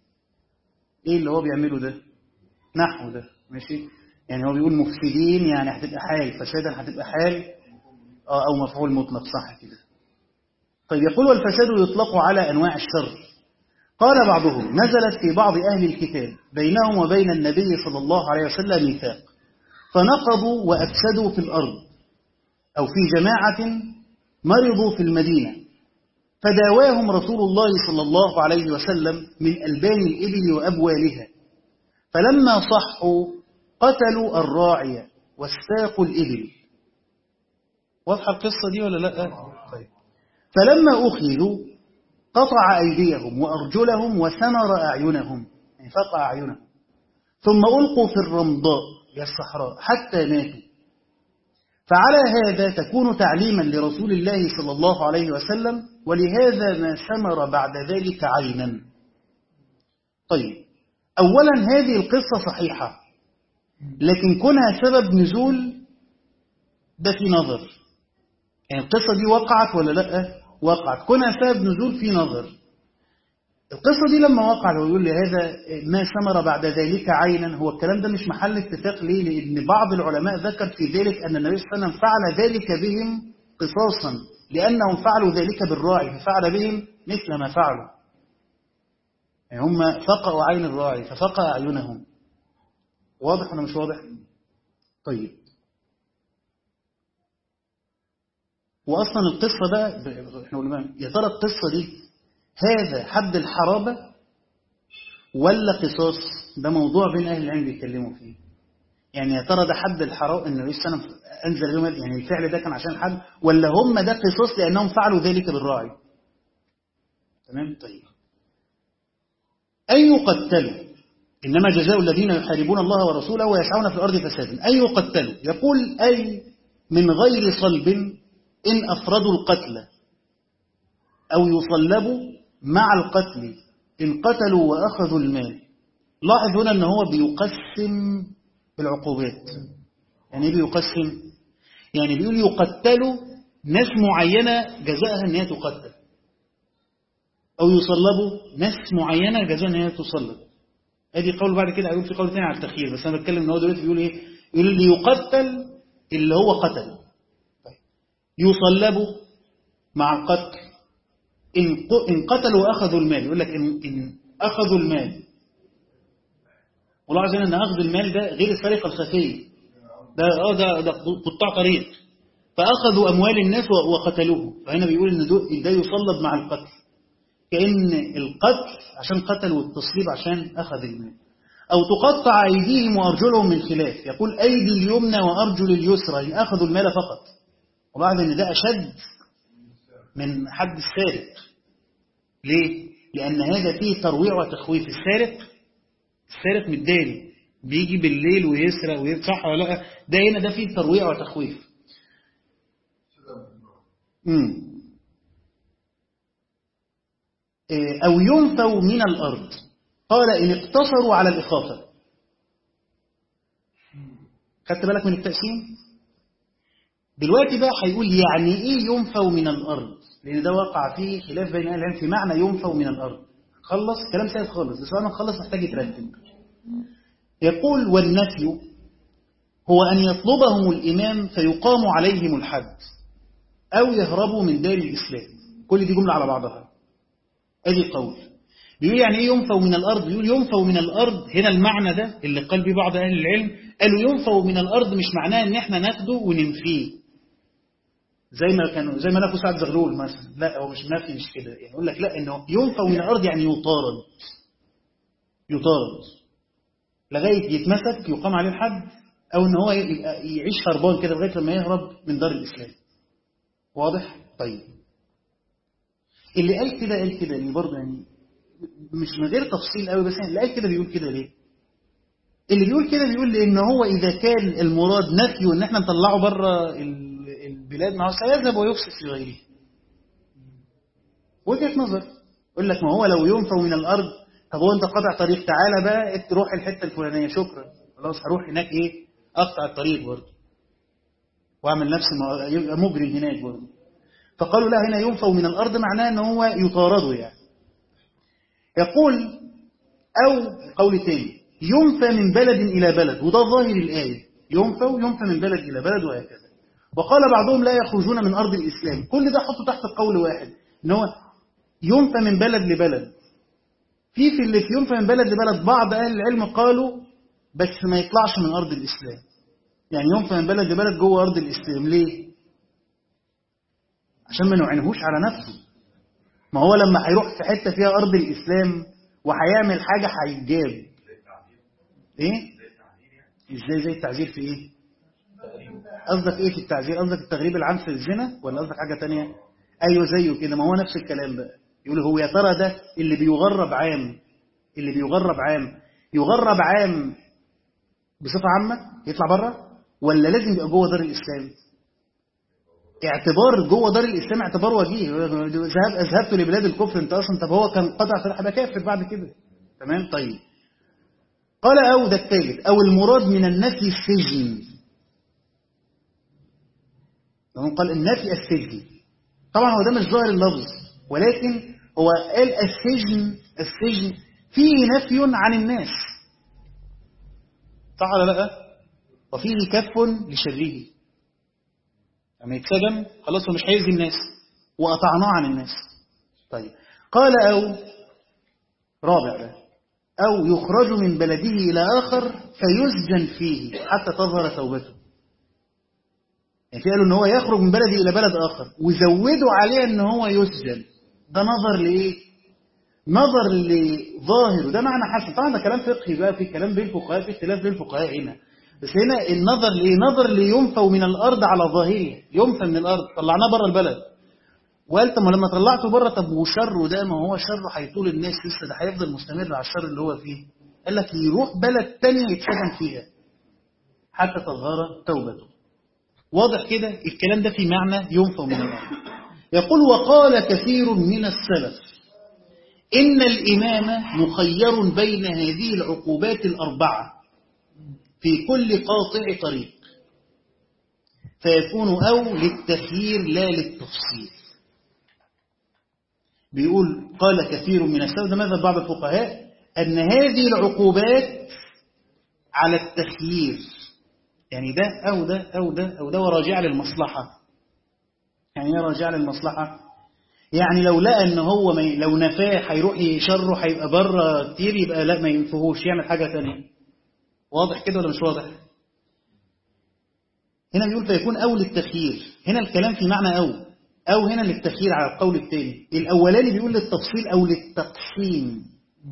إيه اللي هو بيعمله ده نحو ده ماشي يعني هو بيقول مفسدين يعني هتبقى حال فسادا هتبقى حال آه أو مفعول مطلق صح كده طيب يقول والفساد يطلق على أنواع الشر قال بعضهم نزلت في بعض أهل الكتاب بينهم وبين النبي صلى الله عليه وسلم ميثاق فنقضوا وأفسدوا في الأرض أو في جماعة مرضوا في المدينة فداواهم رسول الله صلى الله عليه وسلم من ألبان الإبل وأبوالها فلما صحوا قتلوا الراعي واستاقوا الإبل واضحة القصة دي ولا لا طيب فلما أخذوا قطع أيديهم وأرجلهم وثمر أعينهم يعني فقع أعينهم ثم ألقوا في الرمضاء هي الصحراء حتى ماتوا فعلى هذا تكون تعليما لرسول الله صلى الله عليه وسلم ولهذا ما ثمر بعد ذلك عينا طيب أولا هذه القصة صحيحة لكن كونها سبب نزول ده في نظر يعني القصة دي وقعت ولا لا وقعت كونها سبب نزول في نظر القصة دي لما وقع هو يقول لي هذا ما ثمر بعد ذلك عينا هو الكلام ده مش محل اتفاق ليه لأن بعض العلماء ذكر في ذلك أن النبي صلى الله عليه وسلم فعل ذلك بهم قصاصا لأنهم فعلوا ذلك بالراعي ففعل بهم مثل ما فعلوا يعني هم فقعوا عين الراعي ففقع أعينهم واضح ولا مش واضح طيب وأصلا القصة ده احنا قلنا يا ترى القصة دي هذا حد الحرابة ولا قصاص ده موضوع بين أهل العلم بيتكلموا فيه يعني يا ترى ده حد الحرابة إن النبي صلى الله عليه وسلم أنزل لهم يعني الفعل ده كان عشان حد ولا هم ده قصاص لأنهم فعلوا ذلك بالراعي تمام طيب أن يقتلوا إنما جزاء الذين يحاربون الله ورسوله ويسعون في الأرض فسادا أن يقتلوا يقول أي من غير صلب إن أفردوا القتل أو يصلبوا مع القتل إن قتلوا وأخذوا المال لاحظ هنا أنه هو بيقسم العقوبات يعني ايه بيقسم يعني بيقول يقتلوا ناس معينة جزاءها أن هي تقتل أو يصلبوا ناس معينة جزاءها أن هي تصلب ادي قول بعد كده هيقول في قول ثاني على التخيير بس انا بتكلم ان هو دلوقتي بيقول ايه يقول اللي يقتل اللي هو قتل طيب. يصلبوا مع القتل إن ق- إن قتلوا وأخذوا المال يقول لك إن, إن أخذوا المال ولاحظ هنا أن أخذ المال ده غير السرقة الخفية ده اه ده ده قطاع طريق فأخذوا أموال الناس و- وقتلوه فهنا بيقول إن دو- ده يصلب مع القتل كأن القتل عشان قتل والتصليب عشان أخذ المال أو تقطع أيديهم وأرجلهم من خلاف يقول أيدي اليمنى وأرجل اليسرى إن أخذوا المال فقط وبعد أن ده أشد من حد السارق ليه؟ لأن هذا فيه ترويع وتخويف السارق السارق متداري بيجي بالليل ويسرق ويسرق صح ولا لا ده هنا ده فيه ترويع وتخويف امم إيه، أو ينفوا من الأرض قال إن اقتصروا على الإخافة خدت بالك من التقسيم دلوقتي بقى هيقول يعني إيه ينفوا من الأرض لأن ده وقع فيه خلاف بين أهل العلم في معنى ينفوا من الأرض خلص كلام سهل خالص بس أنا خلص محتاج يترتب يقول والنفي هو أن يطلبهم الإمام فيقام عليهم الحد أو يهربوا من دار الإسلام كل دي جملة على بعضها أدي قول بيقول يعني إيه ينفوا من الأرض بيقول ينفوا من الأرض هنا المعنى ده اللي قال بيه بعض أهل العلم قالوا ينفوا من الأرض مش معناه إن إحنا ناخده وننفيه زي ما كانوا زي ما نفوا سعد زغلول مثلا لا هو مش نفي مش كده يعني يقول لك لا إنه ينفوا من الأرض يعني يطارد يطارد لغاية يتمسك يقام عليه الحد أو إن هو يبقى يعيش هربان كده لغاية لما يهرب من دار الإسلام واضح؟ طيب اللي قال كده قال كده اللي برضه يعني مش من غير تفصيل قوي بس يعني اللي قال كده بيقول كده ليه؟ اللي بيقول كده بيقول لان هو اذا كان المراد نفي وان احنا نطلعه بره ال- البلاد ما هو سيذهب ويفسد في غيره. وجهه نظر يقول لك ما هو لو ينفوا من الارض طب هو انت قاطع طريق تعالى بقى تروح الحته الفلانيه شكرا خلاص هروح هناك ايه؟ اقطع الطريق برضه. واعمل نفسي ما- يبقى مجرم هناك برضه. فقالوا لا هنا ينفوا من الارض معناه ان هو يطاردوا يعني. يقول أو قول تاني ينفى من بلد إلى بلد وده ظاهر الآية ينفى وينفى من بلد إلى بلد وهكذا وقال بعضهم لا يخرجون من أرض الإسلام كل ده حطه تحت قول واحد إن هو ينفى من بلد لبلد في في اللي في ينفى من بلد لبلد بعض أهل العلم قالوا بس ما يطلعش من أرض الإسلام يعني ينفى من بلد لبلد جوه أرض الإسلام ليه؟ عشان ما نعنهوش على نفسه ما هو لما هيروح في حتة فيها أرض الإسلام وهيعمل حاجة هيتجاب إيه؟ إزاي زي التعذير في إيه؟ قصدك إيه في التعذير؟ قصدك التغريب العام في الزنا ولا قصدك حاجة تانية؟ أيوه زيه كده ما هو نفس الكلام بقى يقول هو يا ترى ده اللي بيغرب عام اللي بيغرب عام يغرب عام بصفة عامة يطلع بره ولا لازم يبقى جوه دار الإسلام؟ اعتبار جوه دار الاسلام اعتبار وجيه ذهب اذهبت لبلاد الكفر انت اصلا طب هو كان قطع في هيبقى كافر بعد كده تمام طيب قال او ده الثالث او المراد من النفي السجن تمام قال النفي السجن طبعا هو ده مش ظاهر اللفظ ولكن هو قال السجن السجن فيه نفي عن الناس صح ولا لا وفيه كف لشره لما يتسجن خلاص هو مش هيأذي الناس وقطعناه عن الناس طيب قال أو رابع بقى أو يخرج من بلده إلى آخر فيسجن فيه حتى تظهر توبته يعني في قالوا ان هو يخرج من بلده إلى بلد آخر وزودوا عليه ان هو يسجن ده نظر لإيه؟ نظر لظاهر وده معنى حسن طبعا ده كلام فقهي بقى في كلام بين الفقهاء في اختلاف بين الفقهاء هنا بس هنا النظر لإيه؟ نظر لينفوا من الأرض على ظاهره ينفى من الأرض طلعناه بره البلد وقال طب ما لما طلعته بره طب وشره ده ما هو شره هيطول الناس لسه ده هيفضل مستمر على الشر اللي هو فيه قال لك يروح بلد تانية يتسجن فيها حتى تظهر توبته واضح كده الكلام ده في معنى ينفى من الأرض يقول وقال كثير من السلف إن الإمام مخير بين هذه العقوبات الأربعة في كل قاطع طريق فيكون أو للتخيير لا للتفصيل بيقول قال كثير من السلف ده ماذا بعض الفقهاء أن هذه العقوبات على التخيير يعني ده أو ده أو ده أو ده وراجع للمصلحة يعني ايه راجع للمصلحة يعني لو لقى ان هو ما ي... لو نفاه هيروح يشره هيبقى بره كتير يبقى لا ما ينفهوش يعمل حاجة تانية واضح كده ولا مش واضح هنا بيقول فيكون أو للتخيير هنا الكلام في معنى أو أو هنا للتخيير على القول الثاني الأولاني بيقول للتفصيل أو للتقسيم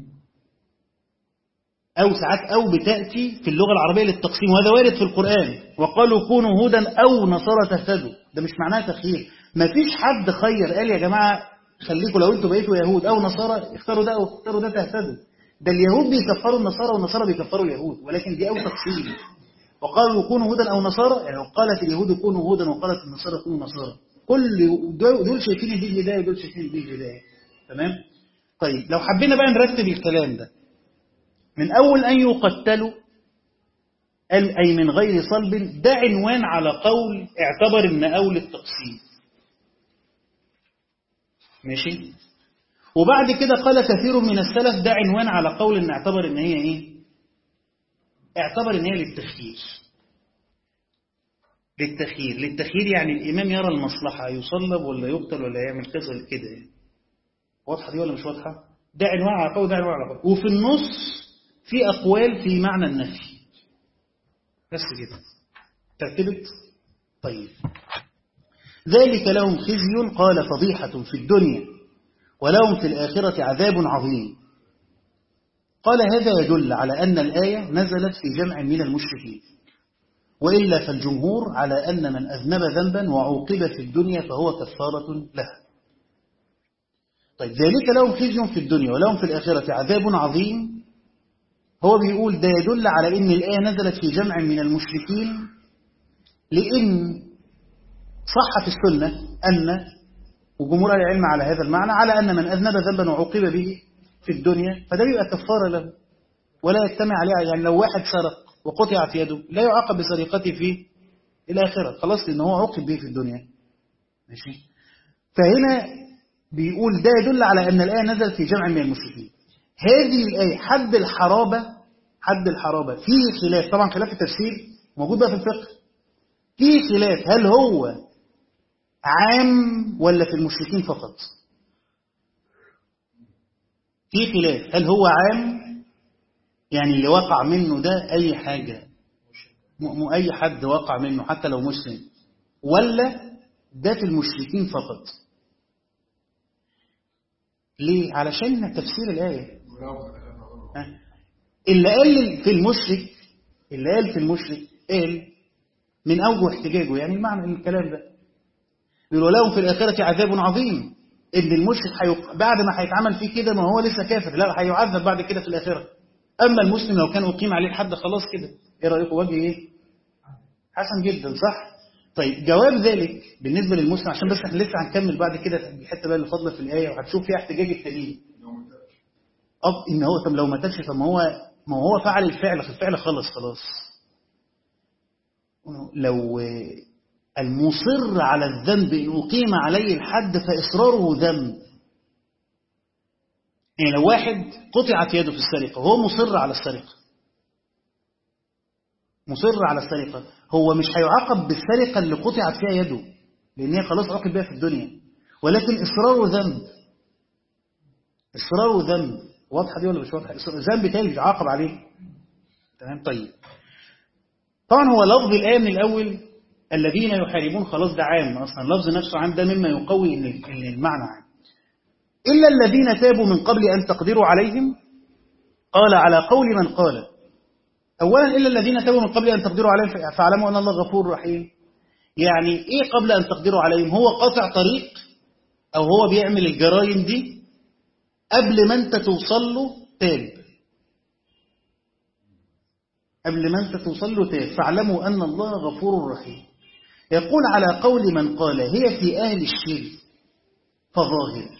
أو ساعات أو بتأتي في اللغة العربية للتقسيم وهذا وارد في القرآن وقالوا كونوا هودا أو نصارى تهتدوا ده مش معناه تخيير مفيش حد خير قال يا جماعة خليكم لو انتوا بقيتوا يهود أو نصارى اختاروا ده أو اختاروا ده تهتدوا ده اليهود بيكفروا النصارى والنصارى بيكفروا اليهود ولكن دي أو تقسيم وقالوا كونوا هودا أو نصارى يعني قالت اليهود كونوا هودا وقالت النصارى كونوا نصارى كل دول شايفين دي الهداية ودول شايفين دي الهداية تمام طيب لو حبينا بقى نرتب الكلام ده من أول أن يقتلوا أي من غير صلب ده عنوان على قول اعتبر ان أول التقسيم ماشي وبعد كده قال كثير من السلف ده عنوان على قول ان اعتبر ان هي ايه اعتبر ان هي للتخيير للتخيير للتخيير يعني الإمام يرى المصلحة يصلب ولا يقتل ولا يعمل كذا ولا كده يعني. واضحة دي ولا مش واضحة ده عنوان على قول ده عنوان على قول وفي النص في أقوال في معنى النفي بس كده ترتبت طيب ذلك لهم خزي قال فضيحة في الدنيا ولهم في الآخرة عذاب عظيم قال هذا يدل على أن الآية نزلت في جمع من المشركين وإلا فالجمهور على أن من أذنب ذنبا وعوقب في الدنيا فهو كفارة له طيب ذلك لهم خزي في الدنيا ولهم في الآخرة عذاب عظيم هو بيقول ده يدل على أن الآية نزلت في جمع من المشركين لأن صح في السنة أن وجمهور العلم على هذا المعنى على أن من أذنب ذنبا وعوقب به في الدنيا فده بيبقى كفارة له ولا يجتمع عليه يعني لو واحد سرق وقطعت يده لا يعاقب بسرقته في الآخرة خلاص لأن هو عوقب به في الدنيا ماشي فهنا بيقول ده يدل على أن الآية نزلت في جمع من المشركين هذه الآية حد الحرابة حد الحرابة فيه خلاف طبعا خلاف التفسير موجود بقى في الفقه فيه خلاف هل هو عام ولا في المشركين فقط في خلاف هل هو عام يعني اللي وقع منه ده أي حاجة م أي حد وقع منه حتى لو مسلم ولا ده في المشركين فقط ليه علشان تفسير الآية اللي قال في المشرك اللي قال في المشرك قال من أوجه احتجاجه يعني المعنى الكلام ده يقولوا لهم في الآخرة عذاب عظيم إن المشرك حيق... بعد ما هيتعمل فيه كده ما هو لسه كافر لا هيعذب بعد كده في الآخرة أما المسلم لو كان أقيم عليه الحد خلاص كده إيه رأيكم وجه إيه حسن جدا صح طيب جواب ذلك بالنسبة للمسلم عشان بس احنا لسه هنكمل بعد كده الحتة بقى اللي فاضله في الآية وهتشوف فيها احتجاج التانيين أب إن هو طب لو ما تابش طب ما هو ما هو فعل الفعل الفعل خلص خلاص لو المصر على الذنب إن أقيم عليه الحد فإصراره ذنب يعني لو واحد قطعت يده في السرقة وهو مصر على السرقة مصر على السرقة هو مش هيعاقب بالسرقة اللي قطعت فيها يده لأن هي خلاص عاقب بها في الدنيا ولكن إصراره ذنب إصراره ذنب واضحة دي ولا مش واضحة ذنب تاني مش عاقب عليه تمام طيب طبعا هو لفظ الآية من الأول الذين يحاربون خلاص ده عام أصلا اللفظ نفسه عام ده مما يقوي إن المعنى عام إلا الذين تابوا من قبل أن تقدروا عليهم قال على قول من قال أولا إلا الذين تابوا من قبل أن تقدروا عليهم فاعلموا أن الله غفور رحيم يعني إيه قبل أن تقدروا عليهم هو قاطع طريق أو هو بيعمل الجرائم دي قبل ما أنت توصل له تاب قبل ما أنت توصل له تاب فاعلموا أن الله غفور رحيم يقول على قول من قال هي في أهل الشرك فظاهر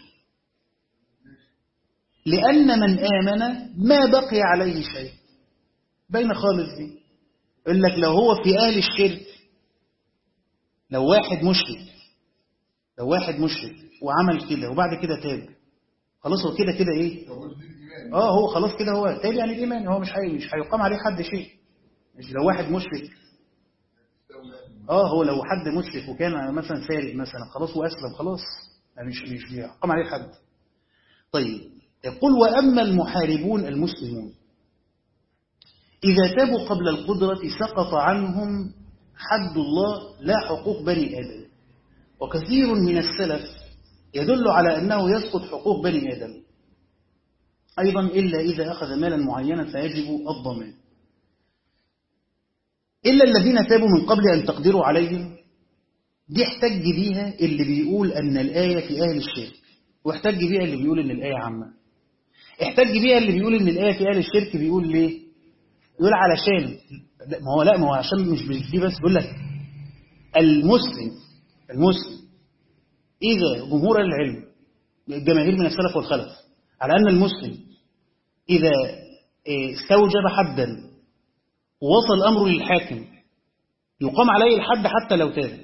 لأن من آمن ما بقي عليه شيء بين خالص دي يقول لك لو هو في أهل الشرك لو واحد مشرك لو واحد مشرك وعمل كده وبعد كده تاب خلاص هو كده كده ايه اه هو خلاص كده هو تاب يعني الايمان هو مش حي... مش هيقام عليه حد شيء مش لو واحد مشرك اه هو لو حد مشرك وكان مثلا سارق مثلا خلاص واسلم خلاص يعني مش مش بيحكم عليه حد طيب يقول واما المحاربون المسلمون اذا تابوا قبل القدره سقط عنهم حد الله لا حقوق بني ادم وكثير من السلف يدل على انه يسقط حقوق بني ادم ايضا الا اذا اخذ مالا معينا فيجب الضمان إلا الذين تابوا من قبل أن تقدروا عليهم دي احتج بيها اللي بيقول أن الآية في أهل الشرك واحتج بيها اللي بيقول أن الآية عامة احتج بيها اللي بيقول أن الآية في أهل الشرك بيقول ليه يقول علشان لا، ما هو لا ما هو عشان مش دي بس بيقول لك المسلم المسلم إذا جمهور العلم الجماهير من السلف والخلف على أن المسلم إذا اه، استوجب حدا ووصل الأمر للحاكم يقام عليه الحد حتى لو تاب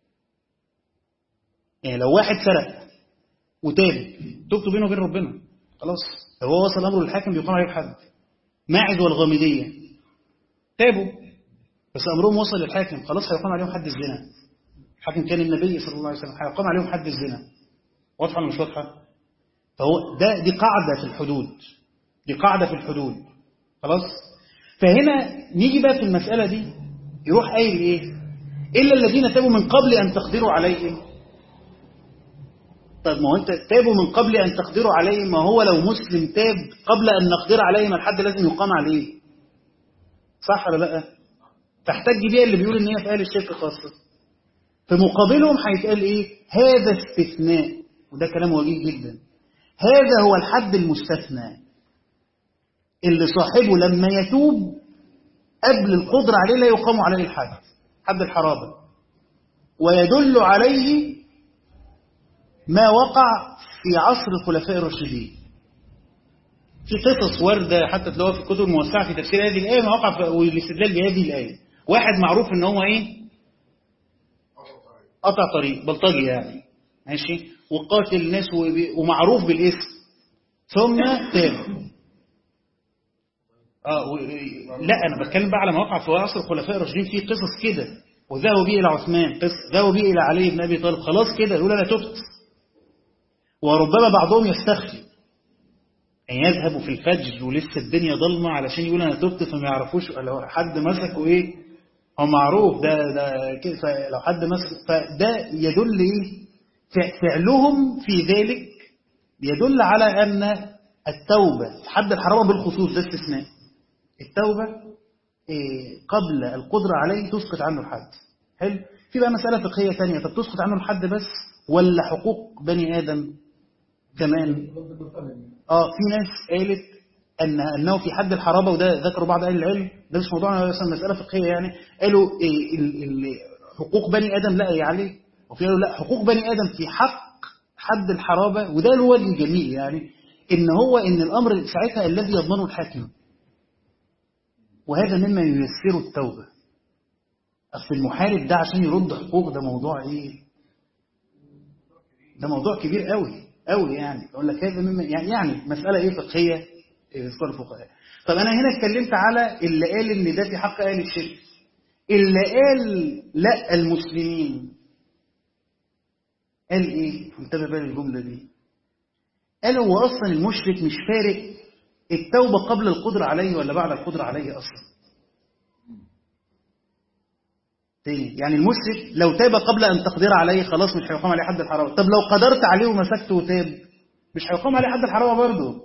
يعني لو واحد سرق وتاب توبته بينه وبين ربنا خلاص لو هو وصل الأمر للحاكم بيقام عليه الحد ماعز والغامدية تابوا بس أمرهم وصل للحاكم خلاص هيقام عليهم حد الزنا الحاكم كان النبي صلى الله عليه وسلم هيقام عليهم حد الزنا واضحة ولا مش واضحة فهو ده دي قاعدة في الحدود دي قاعدة في الحدود خلاص فهنا نيجي بقى في المسألة دي يروح قايل ايه إلا الذين تابوا من قبل أن تقدروا عليهم طب ما هو أنت تابوا من قبل أن تقدروا عليهم ما هو لو مسلم تاب قبل أن نقدر عليهم الحد لازم يقام عليه صح ولا لا تحتاج بيها اللي بيقول ان هي في اهل الشرك خاصه في مقابلهم هيتقال ايه هذا استثناء وده كلام وجيه جدا هذا هو الحد المستثنى اللي صاحبه لما يتوب قبل القدرة عليه لا يقام عليه الحد حد الحرابة ويدل عليه ما وقع في عصر الخلفاء الراشدين في قصص واردة حتى تلاقوها في الكتب الموسعة في تفسير هذه الآية ما وقع في والاستدلال بهذه الآية واحد معروف ان هو ايه قطع طريق بلطجي يعني ماشي وقاتل الناس وبي- ومعروف بالاسم ثم تاب اه و... لا انا بتكلم بقى على مواقع في عصر الخلفاء الراشدين في قصص كده وذهبوا بيه الى عثمان قص ذهبوا بيه الى علي بن ابي طالب خلاص كده يقول انا تبت وربما بعضهم يستخفي يعني يذهب في الفجر ولسه الدنيا ضلمه علشان يقول انا تبت فما يعرفوش لو حد مسكه ايه هو معروف ده ده كده فلو حد مسك فده يدل ايه فع- فعلهم في ذلك يدل على ان التوبه في حد الحرام بالخصوص ده استثناء التوبه إيه، قبل القدره عليه تسقط عنه الحد حلو في بقى مساله فقهيه ثانيه طب تسقط عنه الحد بس ولا حقوق بني ادم كمان اه في ناس قالت ان انه في حد الحرابه وده ذكروا بعض اهل العلم ده مش موضوعنا مثلا مساله فقهيه يعني قالوا إيه ال- ال- حقوق بني ادم لا هي عليه وفي قالوا لا حقوق بني ادم في حق حد الحرابه وده له وجه جميل يعني ان هو ان الامر ساعتها الذي يضمنه الحاكم وهذا مما ييسر التوبه اصل المحارب ده عشان يرد حقوق ده موضوع ايه ده موضوع كبير قوي قوي يعني اقول لك هذا مما يعني يعني مساله ايه فقهيه يذكر الفقهاء طب انا هنا اتكلمت على اللي قال ان ده في حق اهل الشرك اللي قال لا المسلمين قال ايه انتبه بقى للجمله دي قال هو اصلا المشرك مش فارق التوبه قبل القدره عليه ولا بعد القدره عليه اصلا تاني يعني المشرك لو تاب قبل ان تقدر عليه خلاص مش هيقام عليه حد الحرام طب لو قدرت عليه ومسكته وتاب مش هيقام عليه حد الحرام برضه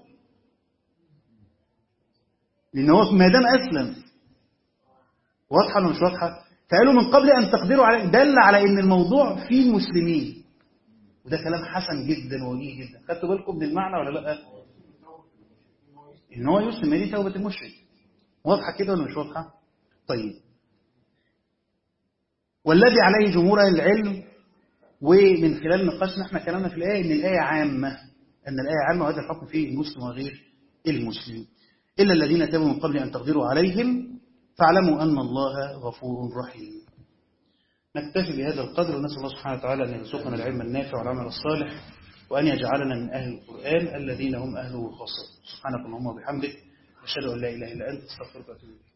لان هو ما دام اسلم واضحه ولا مش واضحه فقالوا من قبل ان تقدروا عليه دل على ان الموضوع فيه المسلمين وده كلام حسن جدا ووجيه جدا خدتوا بالكم من المعنى ولا لا ان هو يسلم هي دي توبه المشرك واضحه كده ولا مش واضحه طيب والذي عليه جمهور اهل العلم ومن خلال نقاشنا احنا كلامنا في الايه ان الايه عامه ان الايه عامه وهذا الحكم فيه المسلم وغير المسلم الا الذين تابوا من قبل ان تقدروا عليهم فاعلموا ان الله غفور رحيم نكتفي بهذا القدر ونسال الله سبحانه وتعالى ان يرزقنا العلم النافع والعمل الصالح وان يجعلنا من اهل القران الذين هم اهله وخاصته سبحانك اللهم وبحمدك اشهد ان لا اله الا انت استغفرك واتوب اليك